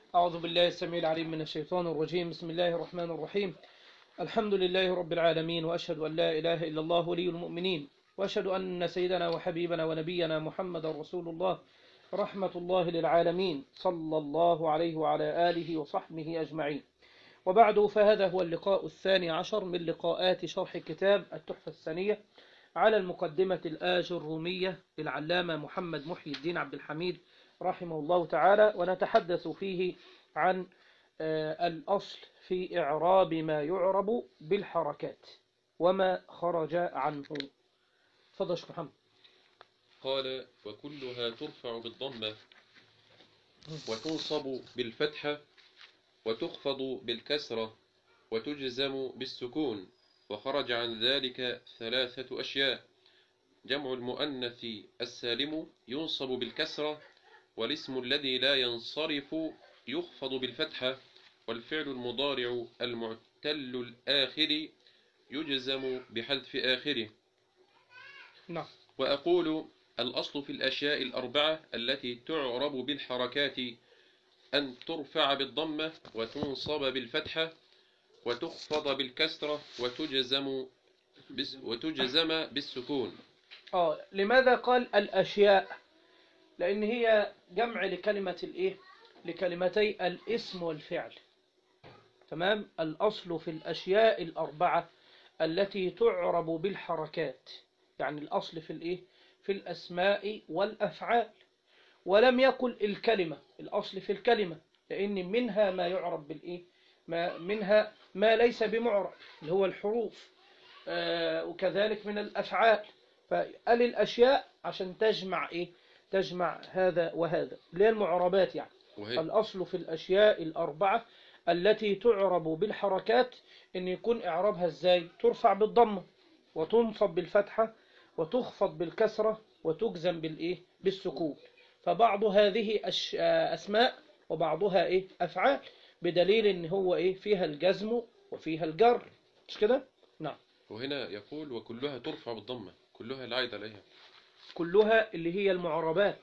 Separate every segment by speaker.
Speaker 1: أعوذ بالله السميع العليم من الشيطان الرجيم بسم الله الرحمن الرحيم الحمد لله رب العالمين وأشهد أن لا إله إلا الله ولي المؤمنين وأشهد أن سيدنا وحبيبنا ونبينا محمد رسول الله رحمة الله للعالمين صلى الله عليه وعلى آله وصحبه أجمعين وبعد فهذا هو اللقاء الثاني عشر من لقاءات شرح كتاب التحفة الثانية على المقدمة الآج الرومية للعلامة محمد محي الدين عبد الحميد رحمه الله تعالى ونتحدث فيه عن الأصل في إعراب ما يعرب بالحركات وما خرج عنه تفضل شيخ محمد
Speaker 2: قال وكلها ترفع بالضمة وتنصب بالفتحة وتخفض بالكسرة وتجزم بالسكون وخرج عن ذلك ثلاثة أشياء جمع المؤنث السالم ينصب بالكسرة والاسم الذي لا ينصرف يخفض بالفتحة والفعل المضارع المعتل الآخر يجزم بحذف آخره
Speaker 1: نعم
Speaker 2: وأقول الأصل في الأشياء الأربعة التي تعرب بالحركات أن ترفع بالضمة وتنصب بالفتحة وتخفض بالكسرة وتجزم بس وتجزم بالسكون
Speaker 1: آه لماذا قال الأشياء لأن هي جمع لكلمة الإيه لكلمتي الاسم والفعل تمام الأصل في الأشياء الأربعة التي تعرب بالحركات يعني الأصل في الإيه في الأسماء والأفعال ولم يقل الكلمة الأصل في الكلمة لأن منها ما يعرب بالإيه ما منها ما ليس بمعرب اللي هو الحروف آه وكذلك من الأفعال فقال الأشياء عشان تجمع إيه تجمع هذا وهذا اللي هي المعربات يعني
Speaker 2: وهي
Speaker 1: الأصل في الأشياء الأربعة التي تعرب بالحركات إن يكون إعرابها إزاي ترفع بالضمة وتنصب بالفتحة وتخفض بالكسرة وتجزم بالإيه بالسكون فبعض هذه أش... أسماء وبعضها إيه أفعال بدليل إن هو إيه فيها الجزم وفيها الجر مش كده نعم
Speaker 2: وهنا يقول وكلها ترفع بالضمة كلها العائد عليها
Speaker 1: كلها اللي هي المعربات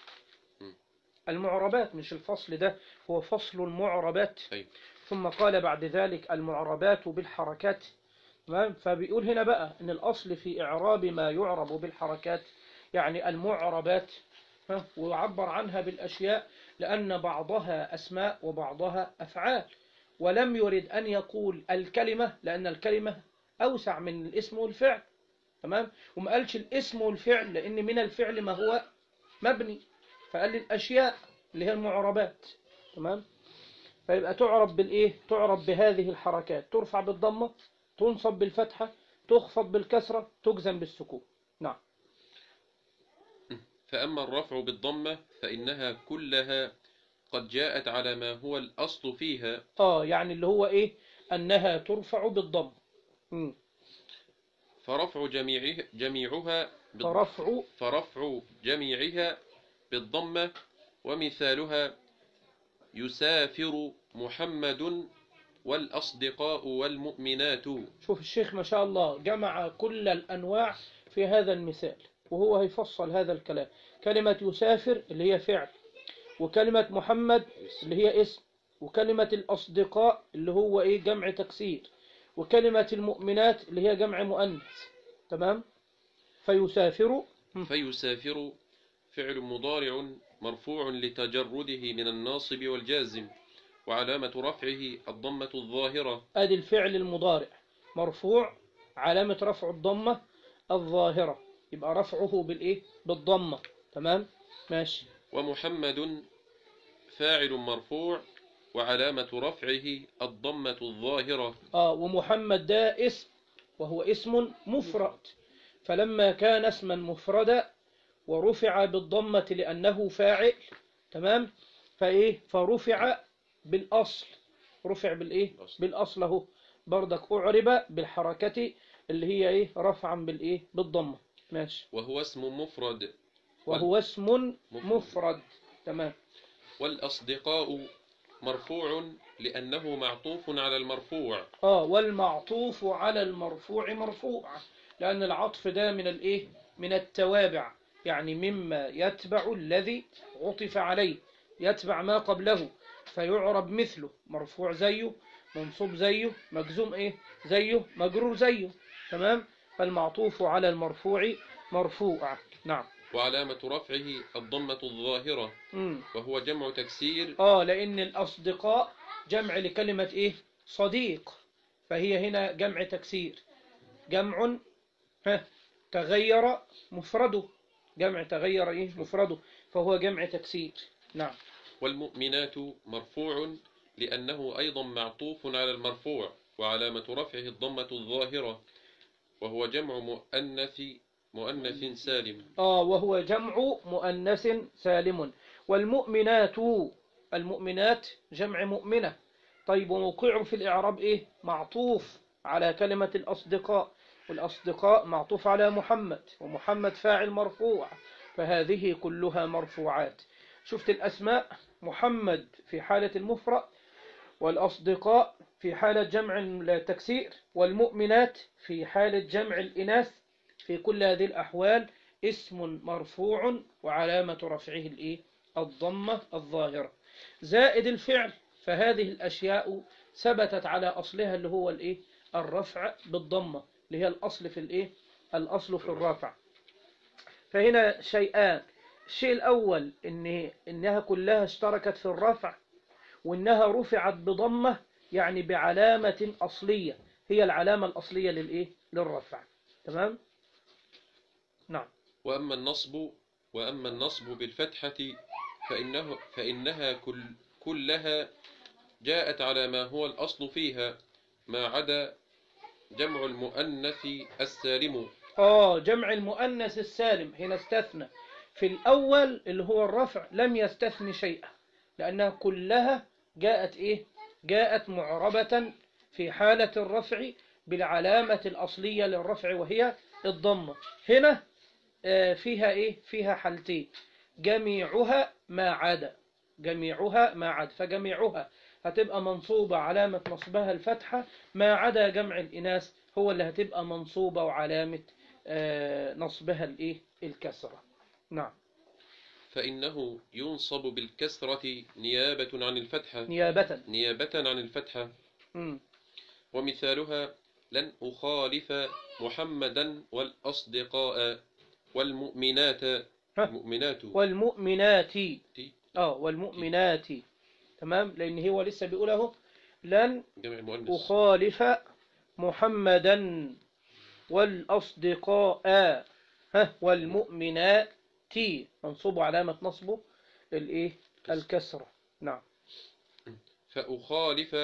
Speaker 2: م.
Speaker 1: المعربات مش الفصل ده هو فصل المعربات
Speaker 2: أيوة.
Speaker 1: ثم قال بعد ذلك المعربات بالحركات تمام فبيقول هنا بقى ان الاصل في اعراب ما يعرب بالحركات يعني المعربات ها، ويعبر عنها بالاشياء لان بعضها اسماء وبعضها افعال ولم يرد ان يقول الكلمه لان الكلمه اوسع من الاسم والفعل تمام وما قالش الاسم والفعل لان من الفعل ما هو مبني فقال الاشياء اللي هي المعربات تمام فيبقى تعرب بالايه تعرب بهذه الحركات ترفع بالضمه تنصب بالفتحه تخفض بالكسره تجزم بالسكون نعم
Speaker 2: فأما الرفع بالضمة فإنها كلها قد جاءت على ما هو الأصل فيها
Speaker 1: اه يعني اللي هو ايه انها ترفع بالضم مم.
Speaker 2: فرفع جميعها, جميعها بالض-
Speaker 1: فرفع
Speaker 2: فرفع جميعها بالضمة ومثالها يسافر محمد والأصدقاء والمؤمنات
Speaker 1: شوف الشيخ ما شاء الله جمع كل الأنواع في هذا المثال وهو هيفصل هذا الكلام كلمة يسافر اللي هي فعل وكلمة محمد اللي هي اسم وكلمة الأصدقاء اللي هو إيه جمع تكسير وكلمة المؤمنات اللي هي جمع مؤنث تمام فيسافر
Speaker 2: فيسافر فعل مضارع مرفوع لتجرده من الناصب والجازم وعلامة رفعه الضمة الظاهرة
Speaker 1: ادي الفعل المضارع مرفوع علامة رفع الضمة الظاهرة يبقى رفعه بالايه بالضمة تمام ماشي
Speaker 2: ومحمد فاعل مرفوع وعلامة رفعه الضمة الظاهرة
Speaker 1: اه ومحمد ده اسم وهو اسم مفرد فلما كان اسما مفردا ورفع بالضمة لأنه فاعل تمام فايه فرفع بالأصل رفع بالايه
Speaker 2: الأصل.
Speaker 1: بالأصل اهو بردك أعرب بالحركة اللي هي ايه رفعا بالايه بالضمة ماشي
Speaker 2: وهو اسم مفرد
Speaker 1: وهو اسم مفرد تمام
Speaker 2: والأصدقاء مرفوع لأنه معطوف على المرفوع
Speaker 1: اه والمعطوف على المرفوع مرفوع لأن العطف ده من الايه من التوابع يعني مما يتبع الذي عطف عليه يتبع ما قبله فيعرب مثله مرفوع زيه منصوب زيه مجزوم ايه زيه مجرور زيه تمام فالمعطوف على المرفوع مرفوع نعم
Speaker 2: وعلامة رفعه الضمة الظاهرة
Speaker 1: مم.
Speaker 2: وهو جمع تكسير
Speaker 1: اه لان الاصدقاء جمع لكلمة ايه صديق فهي هنا جمع تكسير جمع ها تغير مفرده جمع تغير ايه مفرده فهو جمع تكسير نعم
Speaker 2: والمؤمنات مرفوع لأنه أيضا معطوف على المرفوع وعلامة رفعه الضمة الظاهرة وهو جمع مؤنث مؤنث سالم
Speaker 1: آه وهو جمع مؤنث سالم والمؤمنات المؤمنات جمع مؤمنة طيب وموقعه في الإعراب إيه معطوف على كلمة الأصدقاء والأصدقاء معطوف على محمد ومحمد فاعل مرفوع فهذه كلها مرفوعات شفت الأسماء محمد في حالة المفرد والأصدقاء في حالة جمع التكسير والمؤمنات في حالة جمع الإناث في كل هذه الأحوال اسم مرفوع وعلامة رفعه الإيه؟ الضمة الظاهرة زائد الفعل فهذه الأشياء ثبتت على أصلها اللي هو الإيه؟ الرفع بالضمة اللي هي الأصل في الإيه؟ الأصل في الرفع فهنا شيئان الشيء الأول إن إنها كلها اشتركت في الرفع وإنها رفعت بضمة يعني بعلامة أصلية هي العلامة الأصلية للإيه؟ للرفع تمام؟ نعم
Speaker 2: وأما النصب وأما النصب بالفتحة فإنه فإنها كل كلها جاءت على ما هو الأصل فيها ما عدا جمع المؤنث السالم
Speaker 1: آه جمع المؤنث السالم هنا استثنى في الأول اللي هو الرفع لم يستثني شيئا لأنها كلها جاءت إيه جاءت معربة في حالة الرفع بالعلامة الأصلية للرفع وهي الضمة هنا آه، فيها إيه فيها حالتين جميعها ما عدا جميعها ما عدا فجميعها هتبقى منصوبة علامة نصبها الفتحة ما عدا جمع الإناث هو اللي هتبقى منصوبة وعلامة آه، نصبها الإيه الكسرة نعم
Speaker 2: فإنه ينصب بالكسرة نيابة عن الفتحة
Speaker 1: نيابة
Speaker 2: نيابة عن الفتحة
Speaker 1: مم.
Speaker 2: ومثالها لن أخالف محمدا والأصدقاء والمؤمنات
Speaker 1: ها.
Speaker 2: المؤمنات
Speaker 1: والمؤمنات
Speaker 2: تي-
Speaker 1: اه والمؤمنات تمام لأن هو لسه بيقول اهو لن
Speaker 2: جمع المؤنث
Speaker 1: أخالف محمدا والأصدقاء ها والمؤمنات منصوب علامة نصبه الإيه الكسرة نعم
Speaker 2: فأخالف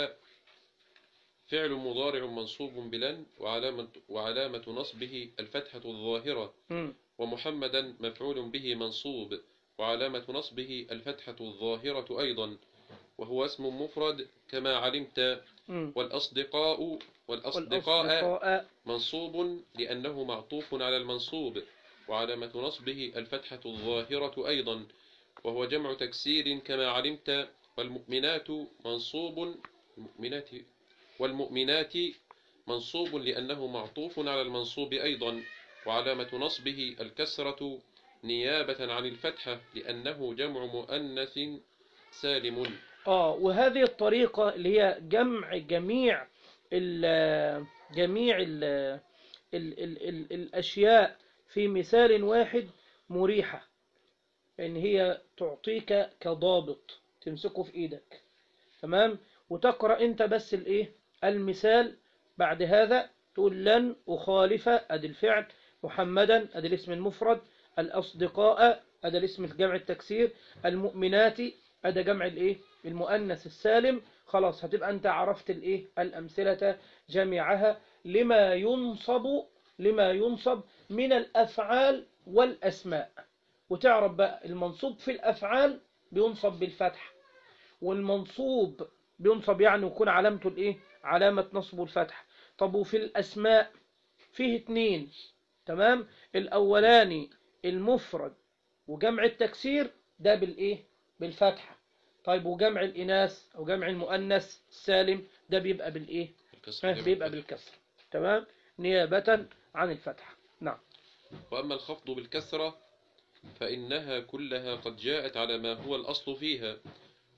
Speaker 2: فعل مضارع منصوب بلن وعلامة, وعلامة نصبه الفتحة الظاهرة
Speaker 1: مم.
Speaker 2: ومحمدا مفعول به منصوب وعلامة نصبه الفتحة الظاهرة أيضا وهو اسم مفرد كما علمت
Speaker 1: مم.
Speaker 2: والأصدقاء والأصدقاء
Speaker 1: والأصدقاء
Speaker 2: منصوب لأنه معطوف على المنصوب وعلامة نصبه الفتحة الظاهرة أيضا وهو جمع تكسير كما علمت والمؤمنات منصوب المؤمنات والمؤمنات منصوب لأنه معطوف على المنصوب أيضا وعلامة نصبه الكسرة نيابة عن الفتحة لأنه جمع مؤنث سالم
Speaker 1: اه وهذه الطريقة اللي هي جمع جميع ال جميع ال ال ال ال الأشياء في مثال واحد مريحة إن هي تعطيك كضابط تمسكه في إيدك تمام وتقرأ أنت بس الإيه المثال بعد هذا تقول لن أخالف أدي الفعل محمدا أدي الاسم المفرد الأصدقاء أدي الاسم الجمع التكسير المؤمنات أدي جمع الإيه المؤنث السالم خلاص هتبقى أنت عرفت الإيه الأمثلة جميعها لما ينصب لما ينصب من الأفعال والأسماء وتعرف بقى المنصوب في الأفعال بينصب بالفتح والمنصوب بينصب يعني ويكون علامته الإيه علامة نصبه الفتح طب وفي الأسماء فيه اتنين تمام الأولاني المفرد وجمع التكسير ده بالإيه بالفتحة طيب وجمع الإناث أو جمع المؤنث السالم ده بيبقى بالإيه
Speaker 2: الكسر
Speaker 1: ها،
Speaker 2: جمع
Speaker 1: بيبقى
Speaker 2: الفتحة.
Speaker 1: بالكسر تمام نيابة عن الفتحة نعم
Speaker 2: وأما الخفض بالكسرة فإنها كلها قد جاءت على ما هو الأصل فيها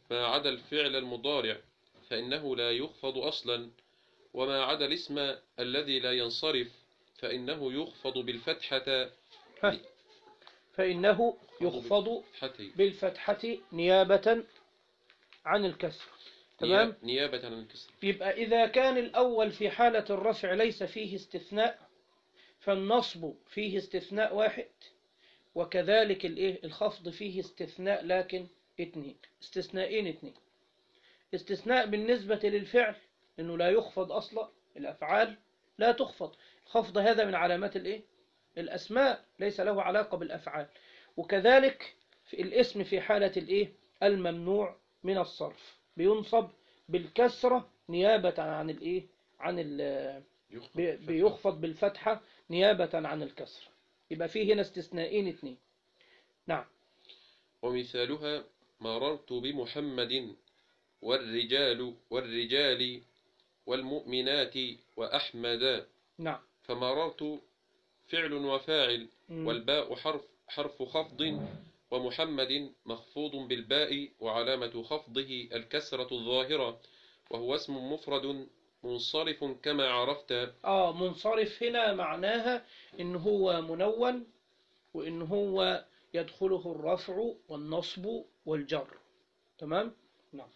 Speaker 2: ما عدا الفعل المضارع فإنه لا يخفض أصلا وما عدا الاسم الذي لا ينصرف فإنه يخفض بالفتحة
Speaker 1: ها. فإنه يخفض
Speaker 2: فتحتي
Speaker 1: بالفتحة نيابة عن الكسر تمام
Speaker 2: نيابة عن الكسر
Speaker 1: يبقى إذا كان الأول في حالة الرفع ليس فيه استثناء فالنصب فيه استثناء واحد وكذلك الإيه الخفض فيه استثناء لكن اتنين استثناءين اتنين استثناء بالنسبة للفعل إنه لا يخفض أصلا الأفعال لا تخفض الخفض هذا من علامات الإيه الأسماء ليس له علاقة بالأفعال وكذلك في الاسم في حالة الإيه الممنوع من الصرف بينصب بالكسرة نيابة عن الإيه عن ال
Speaker 2: يخفض
Speaker 1: بي-
Speaker 2: بالفتحة.
Speaker 1: بيخفض بالفتحة نيابة عن الكسر يبقى فيه هنا استثنائين اتنين نعم
Speaker 2: ومثالها مررت بمحمد والرجال والرجال والمؤمنات وأحمد
Speaker 1: نعم
Speaker 2: فمررت فعل وفاعل
Speaker 1: مم.
Speaker 2: والباء حرف حرف خفض ومحمد مخفوض بالباء وعلامة خفضه الكسرة الظاهرة وهو اسم مفرد منصرف كما عرفت
Speaker 1: آه منصرف هنا معناها إن هو منون وإن هو يدخله الرفع والنصب والجر تمام نعم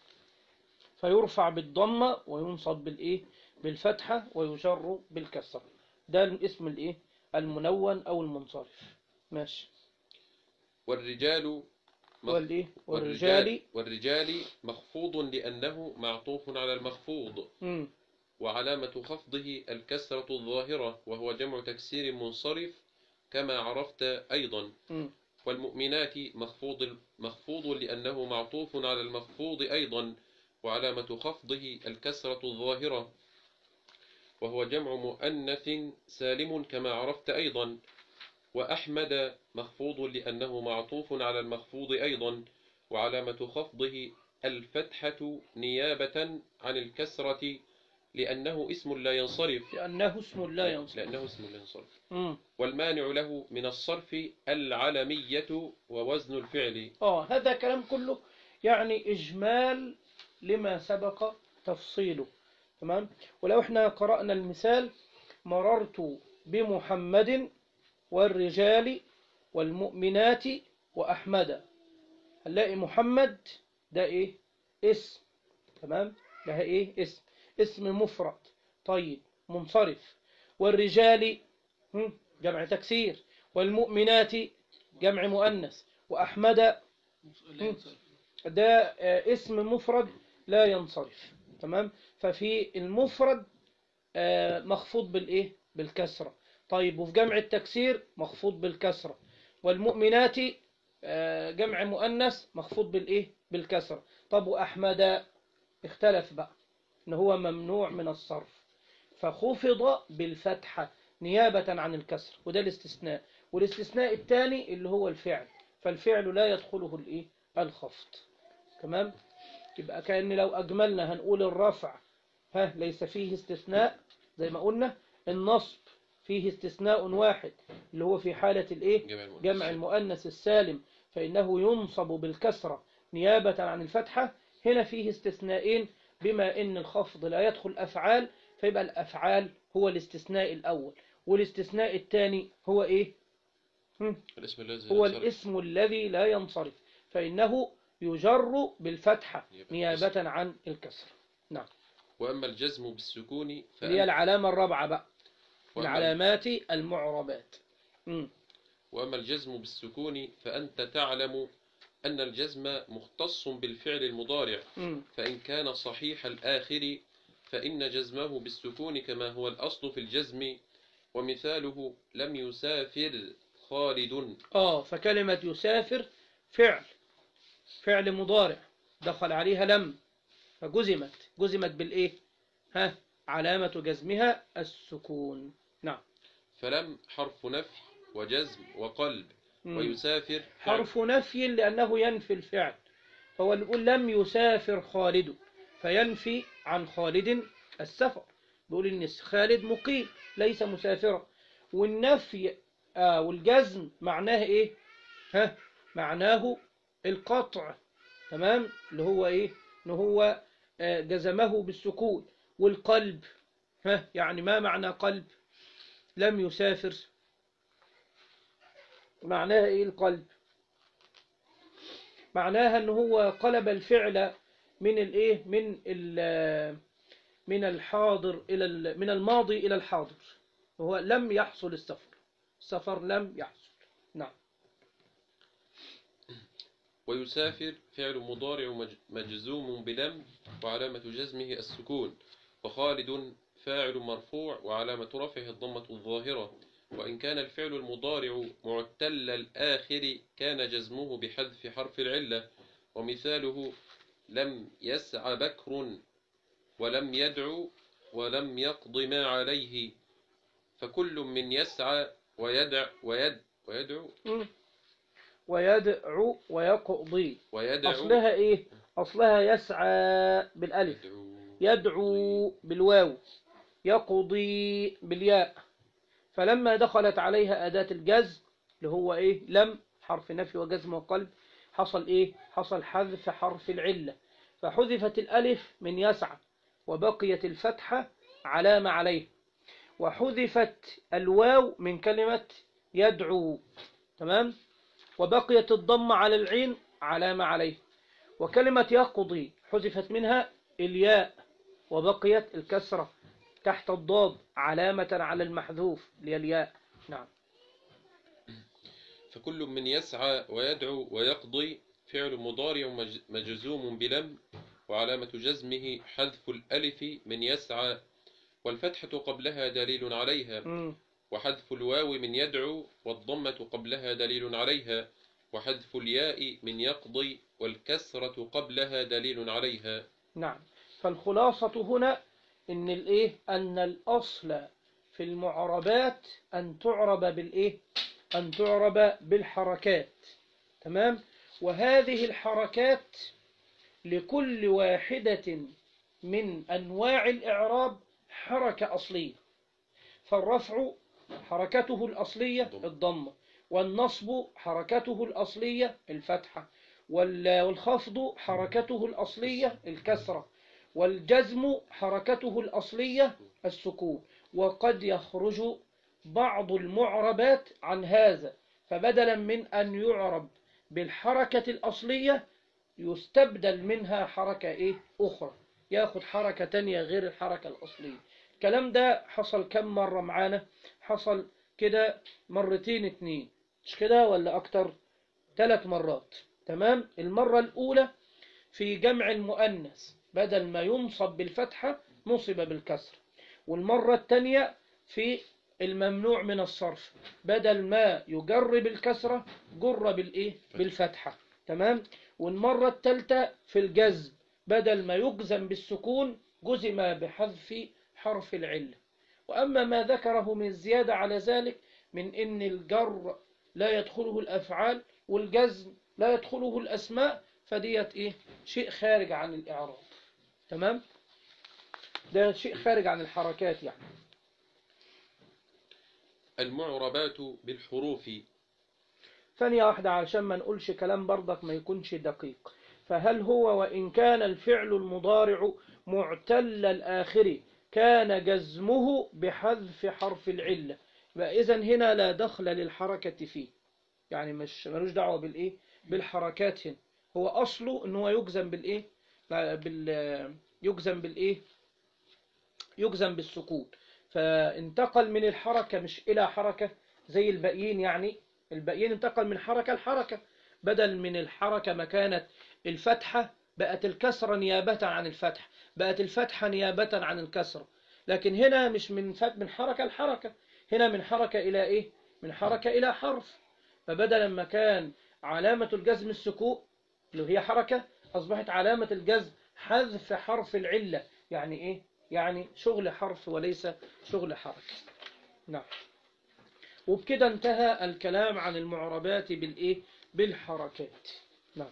Speaker 1: فيرفع بالضمة وينصب بالإيه بالفتحة ويجر بالكسرة ده الاسم الإيه المنون أو المنصرف ماشي
Speaker 2: والرجال مخ-
Speaker 1: والإيه والرجال
Speaker 2: والرجال مخفوض لأنه معطوف على المخفوض
Speaker 1: مم.
Speaker 2: وعلامة خفضه الكسرة الظاهرة وهو جمع تكسير منصرف كما عرفت أيضا
Speaker 1: مم.
Speaker 2: والمؤمنات مخفوض مخفوض لأنه معطوف على المخفوض أيضا وعلامة خفضه الكسرة الظاهرة وهو جمع مؤنث سالم كما عرفت أيضا وأحمد مخفوض لأنه معطوف على المخفوض أيضا وعلامة خفضه الفتحة نيابة عن الكسرة لأنه اسم لا ينصرف
Speaker 1: لأنه اسم لا ينصب
Speaker 2: لأنه اسم لا ينصرف
Speaker 1: مم.
Speaker 2: والمانع له من الصرف العلمية ووزن الفعل
Speaker 1: آه هذا كلام كله يعني إجمال لما سبق تفصيله تمام ولو احنا قرأنا المثال مررت بمحمد والرجال والمؤمنات وأحمد هنلاقي محمد ده إيه اسم تمام ده إيه اسم اسم مفرد طيب منصرف والرجال هم، جمع تكسير والمؤمنات جمع مؤنث وأحمد ده آه، اسم مفرد لا ينصرف تمام ففي المفرد آه، مخفوض بالإيه بالكسرة طيب وفي جمع التكسير مخفوض بالكسرة والمؤمنات آه، جمع مؤنث مخفوض بالإيه بالكسرة طب وأحمد اختلف بقى إن هو ممنوع من الصرف فخفض بالفتحة نيابة عن الكسر وده الاستثناء والاستثناء الثاني اللي هو الفعل فالفعل لا يدخله الايه الخفض تمام يبقى كأن لو أجملنا هنقول الرفع ها ليس فيه استثناء زي ما قلنا النصب فيه استثناء واحد اللي هو في حالة الايه
Speaker 2: جمع المؤنث.
Speaker 1: جمع المؤنث السالم فإنه ينصب بالكسرة نيابة عن الفتحة هنا فيه استثنائين بما إن الخفض لا يدخل أفعال فيبقى الأفعال هو الاستثناء الأول والاستثناء الثاني هو إيه هم،
Speaker 2: الاسم الذي
Speaker 1: هو
Speaker 2: ينصرف.
Speaker 1: الاسم الذي لا ينصرف فإنه يجر بالفتحة نيابة عن الكسر نعم
Speaker 2: وأما الجزم بالسكون
Speaker 1: اللي هي
Speaker 2: فأن...
Speaker 1: العلامة الرابعة بقى من
Speaker 2: وأما-
Speaker 1: علامات المعربات مم.
Speaker 2: وأما الجزم بالسكون فأنت تعلم أن الجزم مختص بالفعل المضارع
Speaker 1: مم.
Speaker 2: فإن كان صحيح الآخر فإن جزمه بالسكون كما هو الأصل في الجزم ومثاله لم يسافر خالد
Speaker 1: آه فكلمة يسافر فعل فعل مضارع دخل عليها لم فجزمت جزمت بالإيه ها علامة جزمها السكون نعم
Speaker 2: فلم حرف نفي وجزم وقلب
Speaker 1: مم.
Speaker 2: ويسافر
Speaker 1: حرف نفي لأنه ينفي الفعل فهو اللي يقول لم يسافر خالد فينفي عن خالد السفر بيقول إن خالد مقيم ليس مسافرا والنفي آه والجزم معناه إيه ها معناه القطع تمام اللي هو ايه ان هو آه، جزمه بالسكون والقلب ها يعني ما معنى قلب لم يسافر معناها ايه القلب معناها ان هو قلب الفعل من الايه من ال من الحاضر الى ال- من الماضي الى الحاضر وهو لم يحصل السفر السفر لم يحصل نعم
Speaker 2: ويسافر فعل مضارع مج- مجزوم بلم وعلامة جزمه السكون وخالد فاعل مرفوع وعلامة رفعه الضمة الظاهرة وإن كان الفعل المضارع معتل الآخر كان جزمه بحذف حرف العلة ومثاله لم يسع بكر ولم يدعو ولم يقض ما عليه فكل من يسعى ويدع ويد ويدعو
Speaker 1: مم. ويدعو ويقضي
Speaker 2: ويدعو
Speaker 1: أصلها إيه أصلها يسعى بالألف
Speaker 2: يدعو
Speaker 1: يدعو بالواو يقضي بالياء فلما دخلت عليها أداة الجزم اللي هو إيه لم حرف نفي وجزم وقلب حصل إيه حصل حذف حرف العلة فحذفت الألف من يسعى وبقيت الفتحة علامة عليه وحذفت الواو من كلمة يدعو تمام وبقيت الضمة على العين علامة عليه وكلمة يقضي حذفت منها الياء وبقيت الكسرة تحت الضاد علامة على المحذوف اللي هي الياء نعم
Speaker 2: فكل من يسعى ويدعو ويقضي فعل مضارع مج- مجزوم بلم وعلامة جزمه حذف الألف من يسعى والفتحة قبلها دليل عليها
Speaker 1: مم.
Speaker 2: وحذف الواو من يدعو والضمة قبلها دليل عليها وحذف الياء من يقضي والكسرة قبلها دليل عليها
Speaker 1: نعم فالخلاصة هنا إن الإيه أن الأصل في المعربات أن تعرب بالإيه أن تعرب بالحركات تمام وهذه الحركات لكل واحدة من أنواع الإعراب حركة أصلية فالرفع حركته الأصلية
Speaker 2: ضم.
Speaker 1: الضمة والنصب حركته الأصلية الفتحة وال- والخفض حركته الأصلية الكسرة والجزم حركته الأصلية السكون وقد يخرج بعض المعربات عن هذا فبدلا من أن يعرب بالحركة الأصلية يستبدل منها حركة إيه أخرى ياخد حركة تانية غير الحركة الأصلية الكلام ده حصل كم مرة معانا حصل كده مرتين اتنين مش كده ولا أكتر ثلاث مرات تمام المرة الأولى في جمع المؤنث بدل ما ينصب بالفتحة نصب بالكسر والمرة الثانية في الممنوع من الصرف بدل ما يجر بالكسرة جر بالإيه بالفتحة تمام والمرة الثالثة في الجزم بدل ما يجزم بالسكون جزم بحذف حرف العلة وأما ما ذكره من زيادة على ذلك من إن الجر لا يدخله الأفعال والجزم لا يدخله الأسماء فديت إيه شيء خارج عن الإعراب تمام ده شيء خارج عن الحركات يعني
Speaker 2: المعربات بالحروف
Speaker 1: ثانية واحدة علشان ما نقولش كلام برضك ما يكونش دقيق فهل هو وإن كان الفعل المضارع معتل الآخر كان جزمه بحذف حرف العلة إذا هنا لا دخل للحركة فيه يعني مش ملوش دعوة بالإيه بالحركات هنا هو أصله إن هو يجزم بالإيه بال يجزم بالإيه يجزم بالسكون فانتقل من الحركة مش إلى حركة زي الباقيين يعني الباقيين انتقل من حركة لحركة بدل من الحركة ما كانت الفتحة بقت الكسرة نيابة عن الفتح بقت الفتحة نيابة عن الكسرة لكن هنا مش من فت من حركة لحركة هنا من حركة إلى إيه من حركة إلى حرف فبدل ما كان علامة الجزم السكون اللي هي حركة أصبحت علامة الجزم حذف حرف العلة يعني إيه يعني شغل حرف وليس شغل حركة نعم وبكده انتهى الكلام عن المعربات بالإيه بالحركات نعم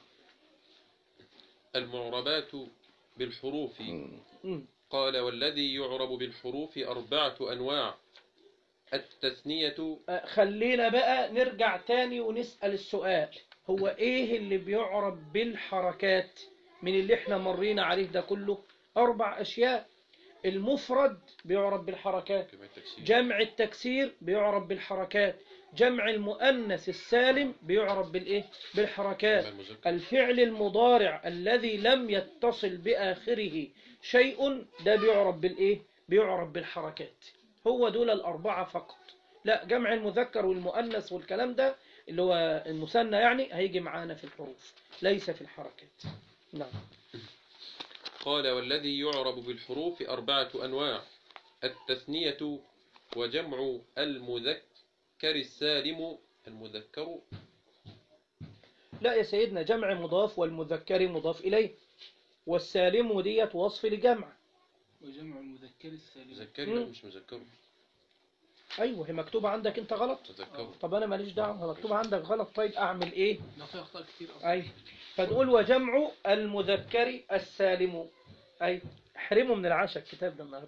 Speaker 2: المعربات بالحروف
Speaker 1: مم.
Speaker 2: قال والذي يعرب بالحروف أربعة أنواع التثنية
Speaker 1: آه، خلينا بقى نرجع تاني ونسأل السؤال هو ايه اللي بيعرب بالحركات من اللي احنا مرينا عليه ده كله اربع اشياء المفرد بيعرب بالحركات
Speaker 2: كما التكسير
Speaker 1: جمع التكسير بيعرب بالحركات جمع المؤنث السالم بيعرب بالايه بالحركات
Speaker 2: جمع المذكر
Speaker 1: الفعل المضارع الذي لم يتصل بآخره شيء ده بيعرب بالإيه؟ بيعرب بالحركات هو دول الأربعة فقط لا جمع المذكر والمؤنث والكلام ده اللي هو المثنى يعني هيجي معانا في الحروف ليس في الحركات نعم
Speaker 2: قال والذي يعرب بالحروف أربعة أنواع التثنية وجمع المذكر السالم المذكر
Speaker 1: لا يا سيدنا جمع مضاف والمذكر مضاف إليه والسالم ديت وصف لجمع
Speaker 3: وجمع المذكر السالم
Speaker 2: مذكر لا مش مذكر
Speaker 1: أيوه هي مكتوبة عندك أنت غلط
Speaker 2: تذكر
Speaker 1: طب أنا ماليش دعوة مكتوبة عندك غلط طيب أعمل إيه
Speaker 3: ده فيه اخطاء كتير اصلا
Speaker 1: أي فنقول وجمع المذكر السالم أي احرموا من العشاء الكتاب ده النهارده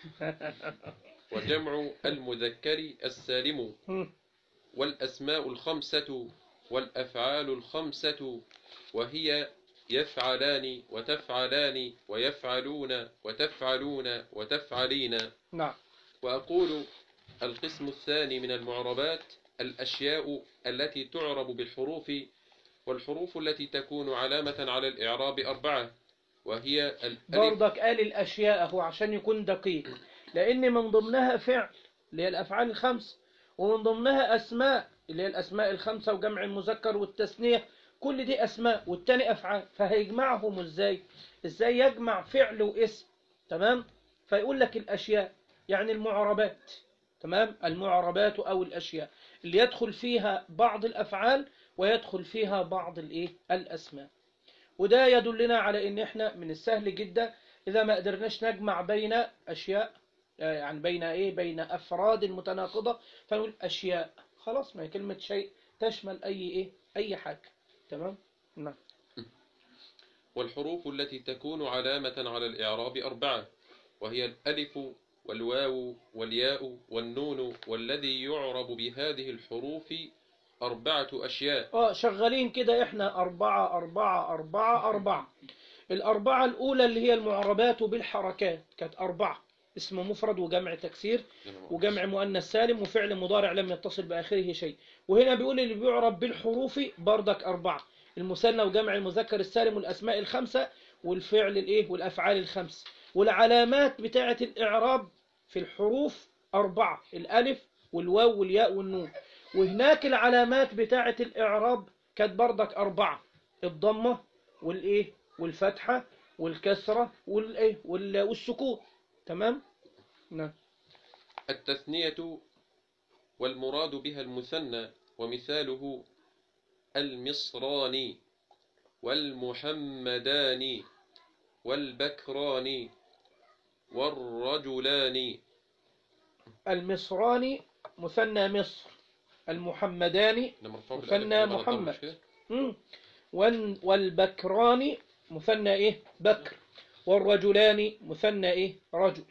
Speaker 2: وجمع المذكر السالم
Speaker 1: مم.
Speaker 2: والأسماء الخمسة والأفعال الخمسة وهي يفعلان وتفعلان ويفعلون وتفعلون وتفعلين
Speaker 1: نعم
Speaker 2: وأقول القسم الثاني من المعربات الأشياء التي تعرب بالحروف والحروف التي تكون علامة على الإعراب أربعة وهي الألف
Speaker 1: برضك قال الأشياء هو عشان يكون دقيق لأن من ضمنها فعل اللي هي الأفعال الخمس ومن ضمنها أسماء اللي هي الأسماء الخمسة وجمع المذكر والتثنية كل دي أسماء والتاني أفعال فهيجمعهم إزاي إزاي يجمع فعل واسم تمام فيقول لك الأشياء يعني المعربات تمام المعربات أو الأشياء اللي يدخل فيها بعض الأفعال ويدخل فيها بعض الإيه الأسماء وده يدلنا على ان احنا من السهل جدا اذا ما قدرناش نجمع بين اشياء آه، يعني بين ايه بين افراد متناقضه فنقول اشياء خلاص ما هي كلمه شيء تشمل اي ايه اي حاجه تمام نعم
Speaker 2: والحروف التي تكون علامة على الإعراب أربعة وهي الألف والواو والياء والنون والذي يعرب بهذه الحروف أربعة أشياء
Speaker 1: اه شغالين كده احنا أربعة أربعة أربعة أربعة الأربعة الأولى اللي هي المعربات بالحركات كانت أربعة اسم مفرد وجمع تكسير وجمع مؤنث سالم وفعل مضارع لم يتصل بآخره شيء وهنا بيقول اللي بيعرب بالحروف بردك أربعة المثنى وجمع المذكر السالم والأسماء الخمسة والفعل الإيه والأفعال الخمس والعلامات بتاعة الإعراب في الحروف أربعة الألف والواو والياء والنون وهناك العلامات بتاعة الإعراب كانت بردك أربعة الضمة والإيه والفتحة والكسرة والإيه وال- والسكون تمام نعم
Speaker 2: التثنية والمراد بها المثنى ومثاله المصران والمحمدان والبكران والرجلان
Speaker 1: المصراني مثنى مصر المحمداني
Speaker 2: ده مرفوع
Speaker 1: مثنى
Speaker 2: بالألف والضم،
Speaker 1: محمد.
Speaker 2: مش كده؟
Speaker 1: مم. وال- والبكران مثنى ايه بكر والرجلان مثنى ايه رجل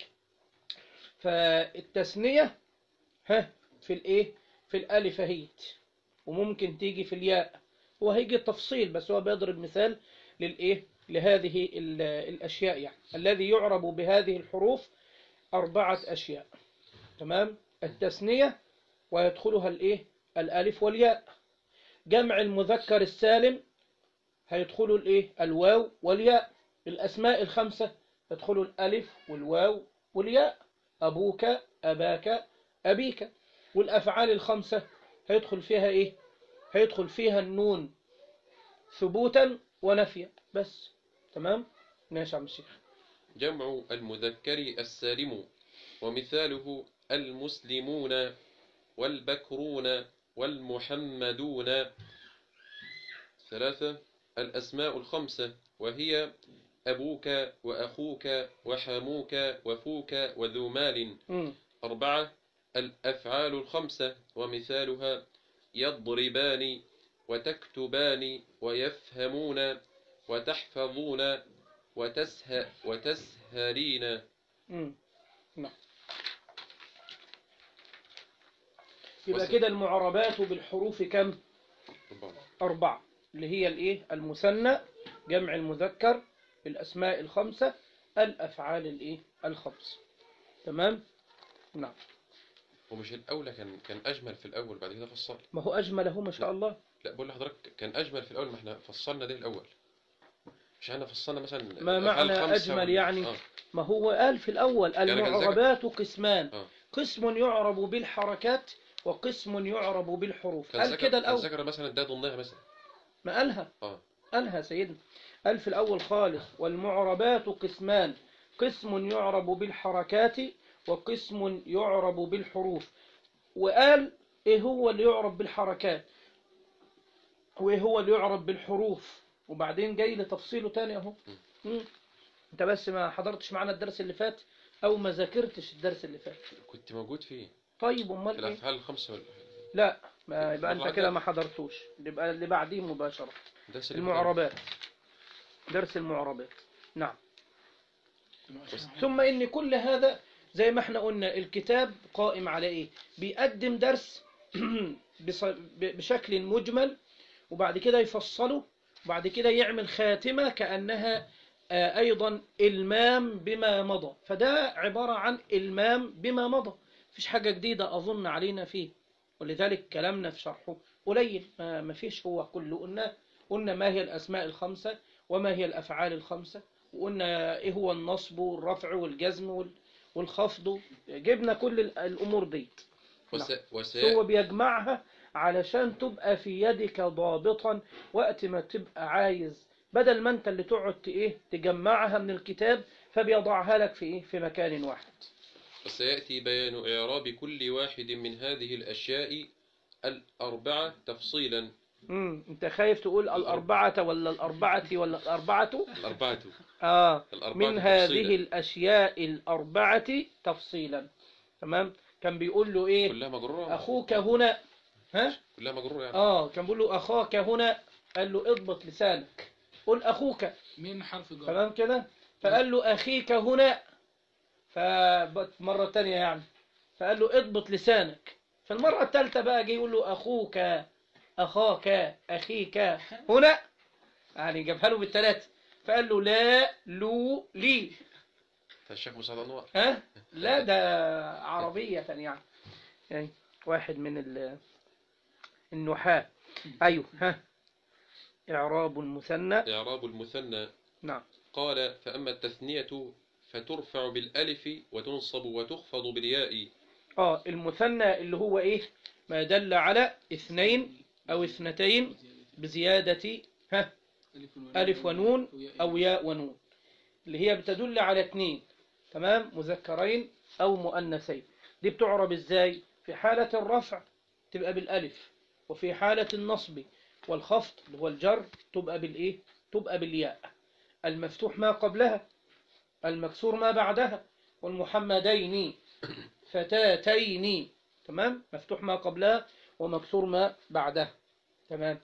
Speaker 1: فالتثنية ها في الايه في الالف هيت وممكن تيجي في الياء هو هيجي التفصيل بس هو بيضرب مثال للايه لهذه ال- الاشياء يعني الذي يعرب بهذه الحروف اربعة اشياء تمام التثنية ويدخلها الايه الالف والياء جمع المذكر السالم هيدخلوا الايه الواو والياء الاسماء الخمسه يدخلوا الالف والواو والياء ابوك اباك ابيك والافعال الخمسه هيدخل فيها ايه هيدخل فيها النون ثبوتا ونفيا بس تمام ماشي يا عم الشيخ
Speaker 2: جمع المذكر السالم ومثاله المسلمون والبكرون والمحمدون ثلاثة الأسماء الخمسة وهي أبوك وأخوك وحموك وفوك وذو مال
Speaker 1: مم.
Speaker 2: أربعة الأفعال الخمسة ومثالها يضربان وتكتبان ويفهمون وتحفظون وتسه وتسهرين
Speaker 1: مم. نعم يبقى
Speaker 2: وس-
Speaker 1: كده المعربات بالحروف كم
Speaker 2: أربعة.
Speaker 1: أربعة اللي هي الايه المثنى جمع المذكر الاسماء الخمسة الافعال الايه الخمس تمام نعم
Speaker 2: ومش الأولى كان كان أجمل في الأول بعد كده فصل
Speaker 1: ما هو اجمل اهو ما شاء الله
Speaker 2: لا بقول لحضرتك كان أجمل في الأول ما احنا فصلنا ده الأول مش احنا فصلنا مثلا
Speaker 1: ما
Speaker 2: الأفعال
Speaker 1: معنى
Speaker 2: الخمسة
Speaker 1: أجمل
Speaker 2: وال-
Speaker 1: يعني؟
Speaker 2: آه.
Speaker 1: ما هو قال في الأول
Speaker 2: يعني كان
Speaker 1: المعربات قسمان
Speaker 2: آه.
Speaker 1: قسم يعرب بالحركات وقسم يعرب بالحروف
Speaker 2: كان
Speaker 1: قال
Speaker 2: ذكر
Speaker 1: كده
Speaker 2: كان
Speaker 1: الأول
Speaker 2: ذكر مثلا ده ضمنها مثلا
Speaker 1: ما قالها
Speaker 2: اه
Speaker 1: قالها سيدنا قال في الأول خالص والمعربات قسمان قسم يعرب بالحركات وقسم يعرب بالحروف وقال إيه هو اللي يعرب بالحركات وإيه هو اللي يعرب بالحروف وبعدين جاي لتفصيله تاني أهو مم. أنت بس ما حضرتش معانا الدرس اللي فات أو ما ذاكرتش الدرس اللي فات
Speaker 2: كنت موجود فيه
Speaker 1: طيب
Speaker 2: في
Speaker 1: أمال إيه
Speaker 2: الأفعال الخمسة وال...
Speaker 1: لا ما يبقى
Speaker 2: مرة
Speaker 1: أنت كده
Speaker 2: عدت.
Speaker 1: ما حضرتوش يبقى اللي بعديه مباشرة
Speaker 2: درس اللي
Speaker 1: المعربات درس المعربات نعم
Speaker 3: بس
Speaker 1: ثم ان كل هذا زي ما احنا قلنا الكتاب قائم على ايه بيقدم درس بص- ب- بشكل مجمل وبعد كده يفصله وبعد كده يعمل خاتمة كأنها آه، أيضا إلمام بما مضى فده عبارة عن إلمام بما مضى مفيش حاجة جديدة أظن علينا فيه ولذلك كلامنا في شرحه قليل ما ما فيش هو كله قلنا قلنا ما هي الأسماء الخمسة وما هي الأفعال الخمسة وقلنا إيه هو النصب والرفع والجزم وال- والخفض جبنا كل ال- الأمور دي
Speaker 2: وس... وس...
Speaker 1: هو بيجمعها علشان تبقى في يدك ضابطا وقت ما تبقى عايز بدل ما انت اللي تقعد ت- ايه تجمعها من الكتاب فبيضعها لك في ايه في مكان واحد
Speaker 2: وسيأتي بيان إعراب كل واحد من هذه الأشياء الأربعة تفصيلا
Speaker 1: امم انت خايف تقول الأربعة ولا الأربعة ولا الأربعة
Speaker 2: الأربعة
Speaker 1: آه
Speaker 2: الأربعة
Speaker 1: من هذه
Speaker 2: تفصيلا.
Speaker 1: الأشياء الأربعة تفصيلا تمام كان بيقول له ايه
Speaker 2: كلها مجرورة
Speaker 1: أخوك هنا ها
Speaker 2: كلها مجرورة يعني
Speaker 1: اه كان بيقول له أخاك هنا قال له اضبط لسانك قل أخوك
Speaker 3: من حرف جر
Speaker 1: تمام كده فقال له أخيك هنا فمرة تانية يعني فقال له اضبط لسانك فالمرة الثالثة بقى جه يقول له أخوك أخاك أخيك هنا يعني جابها له بالثلاثة فقال له لا لو لي
Speaker 2: فالشيخ مساعد أنواع
Speaker 1: ها لا ده عربية يعني يعني واحد من ال- النحاة أيوه ها إعراب المثنى
Speaker 2: إعراب المثنى
Speaker 1: نعم
Speaker 2: قال فأما التثنية فترفع بالألف وتنصب وتخفض بالياء
Speaker 1: اه المثنى اللي هو ايه ما دل على اثنين او اثنتين بزيادة ها
Speaker 3: ألف ونون
Speaker 1: ألف ونون
Speaker 3: وياء.
Speaker 1: أو ياء ونون اللي هي بتدل على اثنين تمام مذكرين أو مؤنثين دي بتعرب ازاي في حالة الرفع تبقى بالألف وفي حالة النصب والخفض اللي هو الجر تبقى بالإيه تبقى بالياء المفتوح ما قبلها المكسور ما بعدها والمحمدين فتاتين تمام مفتوح ما قبلها ومكسور ما بعدها تمام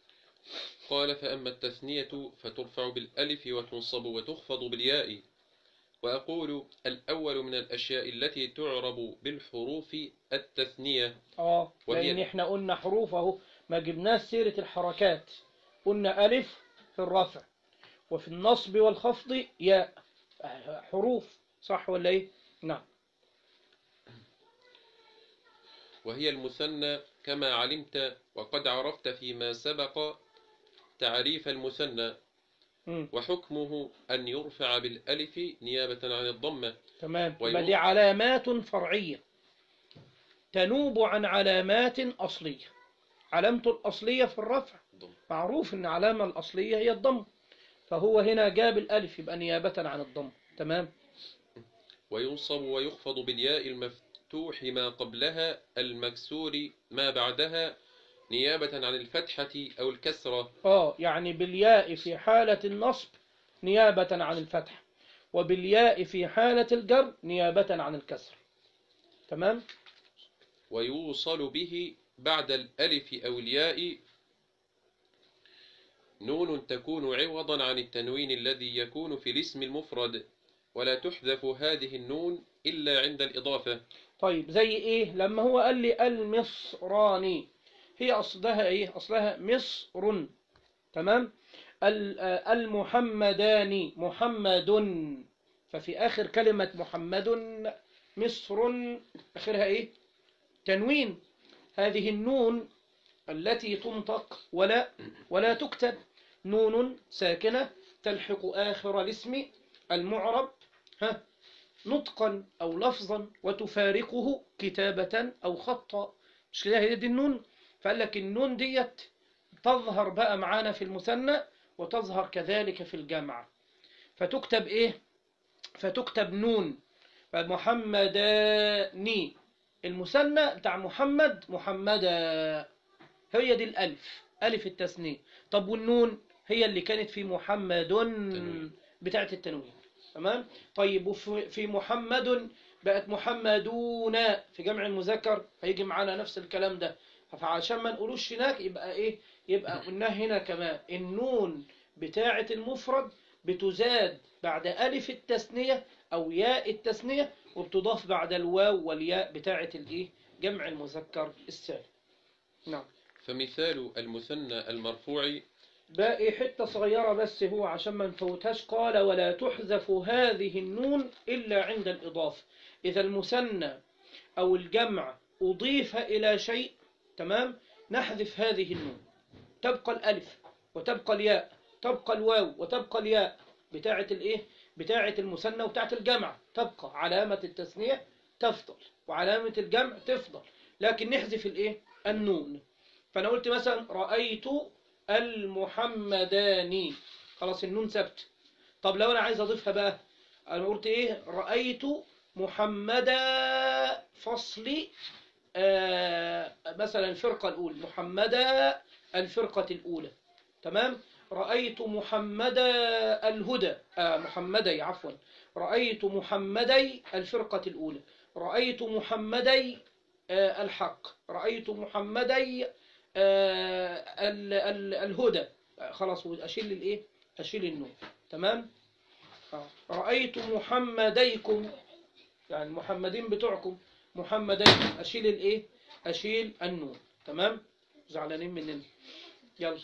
Speaker 2: قال فأما التثنية فترفع بالألف وتنصب وتخفض بالياء وأقول الأول من الأشياء التي تعرب بالحروف التثنية
Speaker 1: اه
Speaker 2: وهي-
Speaker 1: لان احنا قلنا حروف اهو ما جبناش سيرة الحركات قلنا ألف في الرفع وفي النصب والخفض ياء آه، حروف صح ولا ايه نعم
Speaker 2: وهي المثنى كما علمت وقد عرفت فيما سبق تعريف المثنى
Speaker 1: مم.
Speaker 2: وحكمه أن يرفع بالألف نيابة عن الضمة
Speaker 1: تمام
Speaker 2: وينص-
Speaker 1: يبقى دي علامات فرعية تنوب عن علامات أصلية علامته الأصلية في الرفع
Speaker 2: الضمة.
Speaker 1: معروف ان العلامة الأصلية هي الضم فهو هنا جاب الألف يبقى نيابة عن الضم تمام
Speaker 2: وينصب ويخفض بالياء المفتوح ما قبلها المكسور ما بعدها نيابة عن الفتحة أو الكسرة
Speaker 1: اه يعني بالياء في حالة النصب نيابة عن الفتح وبالياء في حالة الجر نيابة عن الكسر تمام
Speaker 2: ويوصل به بعد الألف أو الياء نون تكون عوضا عن التنوين الذي يكون في الاسم المفرد ولا تحذف هذه النون إلا عند الإضافة
Speaker 1: طيب زي ايه لما هو قال لي المصراني هي اصلها ايه اصلها مصر تمام ال- آه، المحمدان محمد ففي آخر كلمة محمد مصر آخرها إيه تنوين هذه النون التي تنطق ولا ولا تكتب نون ساكنة تلحق آخر الاسم المعرب ها نطقا أو لفظا وتفارقه كتابة أو خطا مش كده هي دي النون فقال لك النون ديت تظهر بقى معانا في المثنى وتظهر كذلك في الجمع فتكتب ايه فتكتب نون فمحمداني المثنى بتاع محمد محمدا هي دي الألف ألف التثنية طب والنون هي اللي كانت في محمد
Speaker 2: تنوين.
Speaker 1: بتاعة التنوين تمام طيب وفي في محمد بقت محمدون في جمع المذكر هيجي معانا نفس الكلام ده فعشان ما نقولوش هناك يبقى ايه يبقى قلنا هنا كمان النون بتاعة المفرد بتزاد بعد ألف التثنية أو ياء التثنية وبتضاف بعد الواو والياء بتاعة الايه جمع المذكر السالم نعم
Speaker 2: فمثال المثنى المرفوع
Speaker 1: باقي حتة صغيرة بس هو عشان ما نفوتهاش قال ولا تحذف هذه النون إلا عند الإضافة إذا المثنى أو الجمع أضيف إلى شيء تمام نحذف هذه النون تبقى الألف وتبقى الياء تبقى الواو وتبقى الياء بتاعة الإيه بتاعة المثنى وبتاعة الجمع تبقى علامة التثنية تفضل وعلامة الجمع تفضل لكن نحذف الإيه النون فأنا قلت مثلا رأيت المحمداني خلاص النون ثبت طب لو انا عايز اضيفها بقى انا قلت ايه رايت محمدا فصل آه مثلا الفرقه الاولى محمدا الفرقه الاولى تمام رايت محمدا الهدى آه محمدي عفوا رايت محمدي الفرقه الاولى رايت محمدي آه الحق رايت محمدي آه، ال- ال- الهدى آه، خلاص اشيل الايه اشيل النون تمام آه. رايت محمديكم يعني المحمدين بتوعكم محمديكم اشيل الايه اشيل النون تمام زعلانين مننا يلا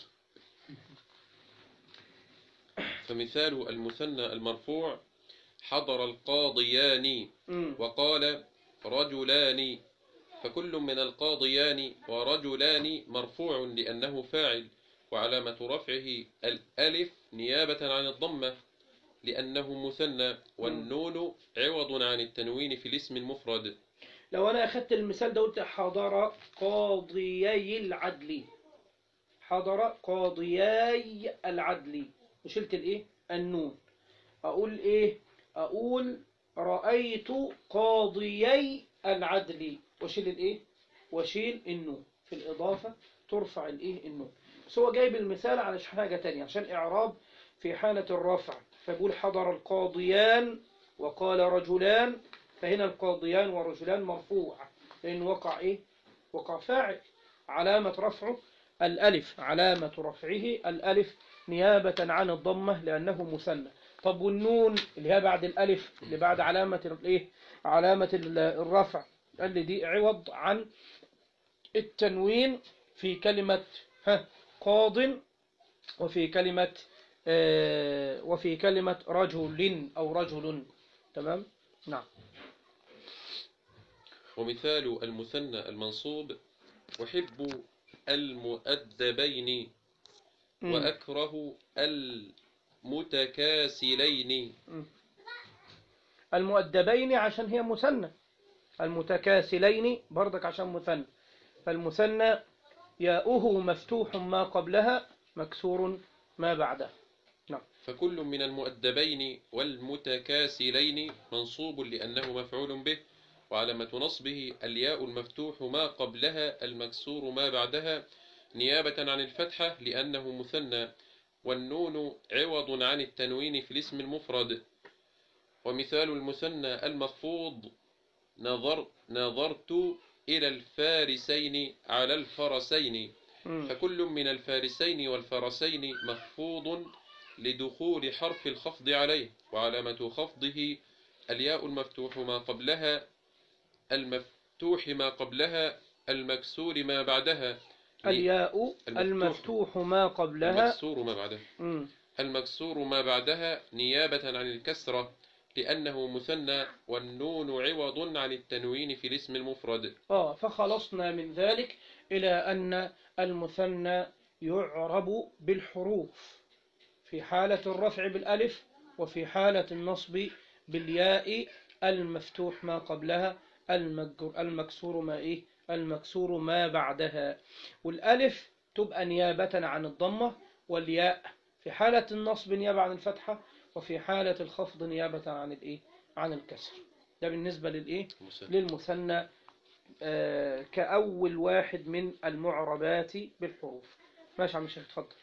Speaker 2: فمثال المثنى المرفوع حضر القاضيان
Speaker 1: امم
Speaker 2: وقال رجلان فكل من القاضيان ورجلان مرفوع لأنه فاعل وعلامة رفعه الألف نيابة عن الضمة لأنه مثنى والنون عوض عن التنوين في الاسم المفرد
Speaker 1: لو انا اخدت المثال ده قلت حضر قاضيي العدل حضر قاضيي العدل وشلت الايه النون اقول ايه اقول رايت قاضيي العدل واشيل الايه واشيل النون في الاضافه ترفع الايه النون بس هو جايب المثال علشان حاجه تانية عشان اعراب في حاله الرفع فبقول حضر القاضيان وقال رجلان فهنا القاضيان ورجلان مرفوع لأن وقع إيه؟ وقع فاعل علامة رفعه الألف علامة رفعه الألف نيابة عن الضمة لأنه مثنى طب والنون اللي هي بعد الألف اللي بعد علامة الإيه؟ علامة ال- الرفع قال لي دي عوض عن التنوين في كلمة ها قاض وفي كلمة آه، وفي كلمة رجل أو رجل تمام نعم
Speaker 2: ومثال المثنى المنصوب أحب المؤدبين
Speaker 1: مم.
Speaker 2: وأكره المتكاسلين
Speaker 1: المؤدبين عشان هي مثنى المتكاسلين برضك عشان مثنى فالمثنى ياؤه مفتوح ما قبلها مكسور ما بعدها
Speaker 2: فكل من المؤدبين والمتكاسلين منصوب لأنه مفعول به وعلامة نصبه الياء المفتوح ما قبلها المكسور ما بعدها نيابة عن الفتحة لأنه مثنى والنون عوض عن التنوين في الاسم المفرد ومثال المثنى المخفوض نظر نظرت إلى الفارسين على الفرسين
Speaker 1: مم.
Speaker 2: فكل من الفارسين والفرسين مخفوض لدخول حرف الخفض عليه وعلامة خفضه الياء المفتوح ما قبلها المفتوح ما قبلها المكسور ما بعدها
Speaker 1: الياء
Speaker 2: المفتوح.
Speaker 1: المفتوح ما قبلها
Speaker 2: المكسور ما بعدها
Speaker 1: مم.
Speaker 2: المكسور ما بعدها نيابة عن الكسرة لأنه مثنى والنون عوض عن التنوين في الاسم المفرد
Speaker 1: آه فخلصنا من ذلك إلى أن المثنى يعرب بالحروف في حالة الرفع بالألف وفي حالة النصب بالياء المفتوح ما قبلها المجر المكسور ما إيه المكسور ما بعدها والألف تبقى نيابة عن الضمة والياء في حالة النصب نيابة عن الفتحة وفي حالة الخفض نيابة عن الإيه عن الكسر ده بالنسبة للإيه
Speaker 2: مثنى.
Speaker 1: للمثنى آه، كأول واحد من المعربات بالحروف ماشي يا عم الشيخ اتفضل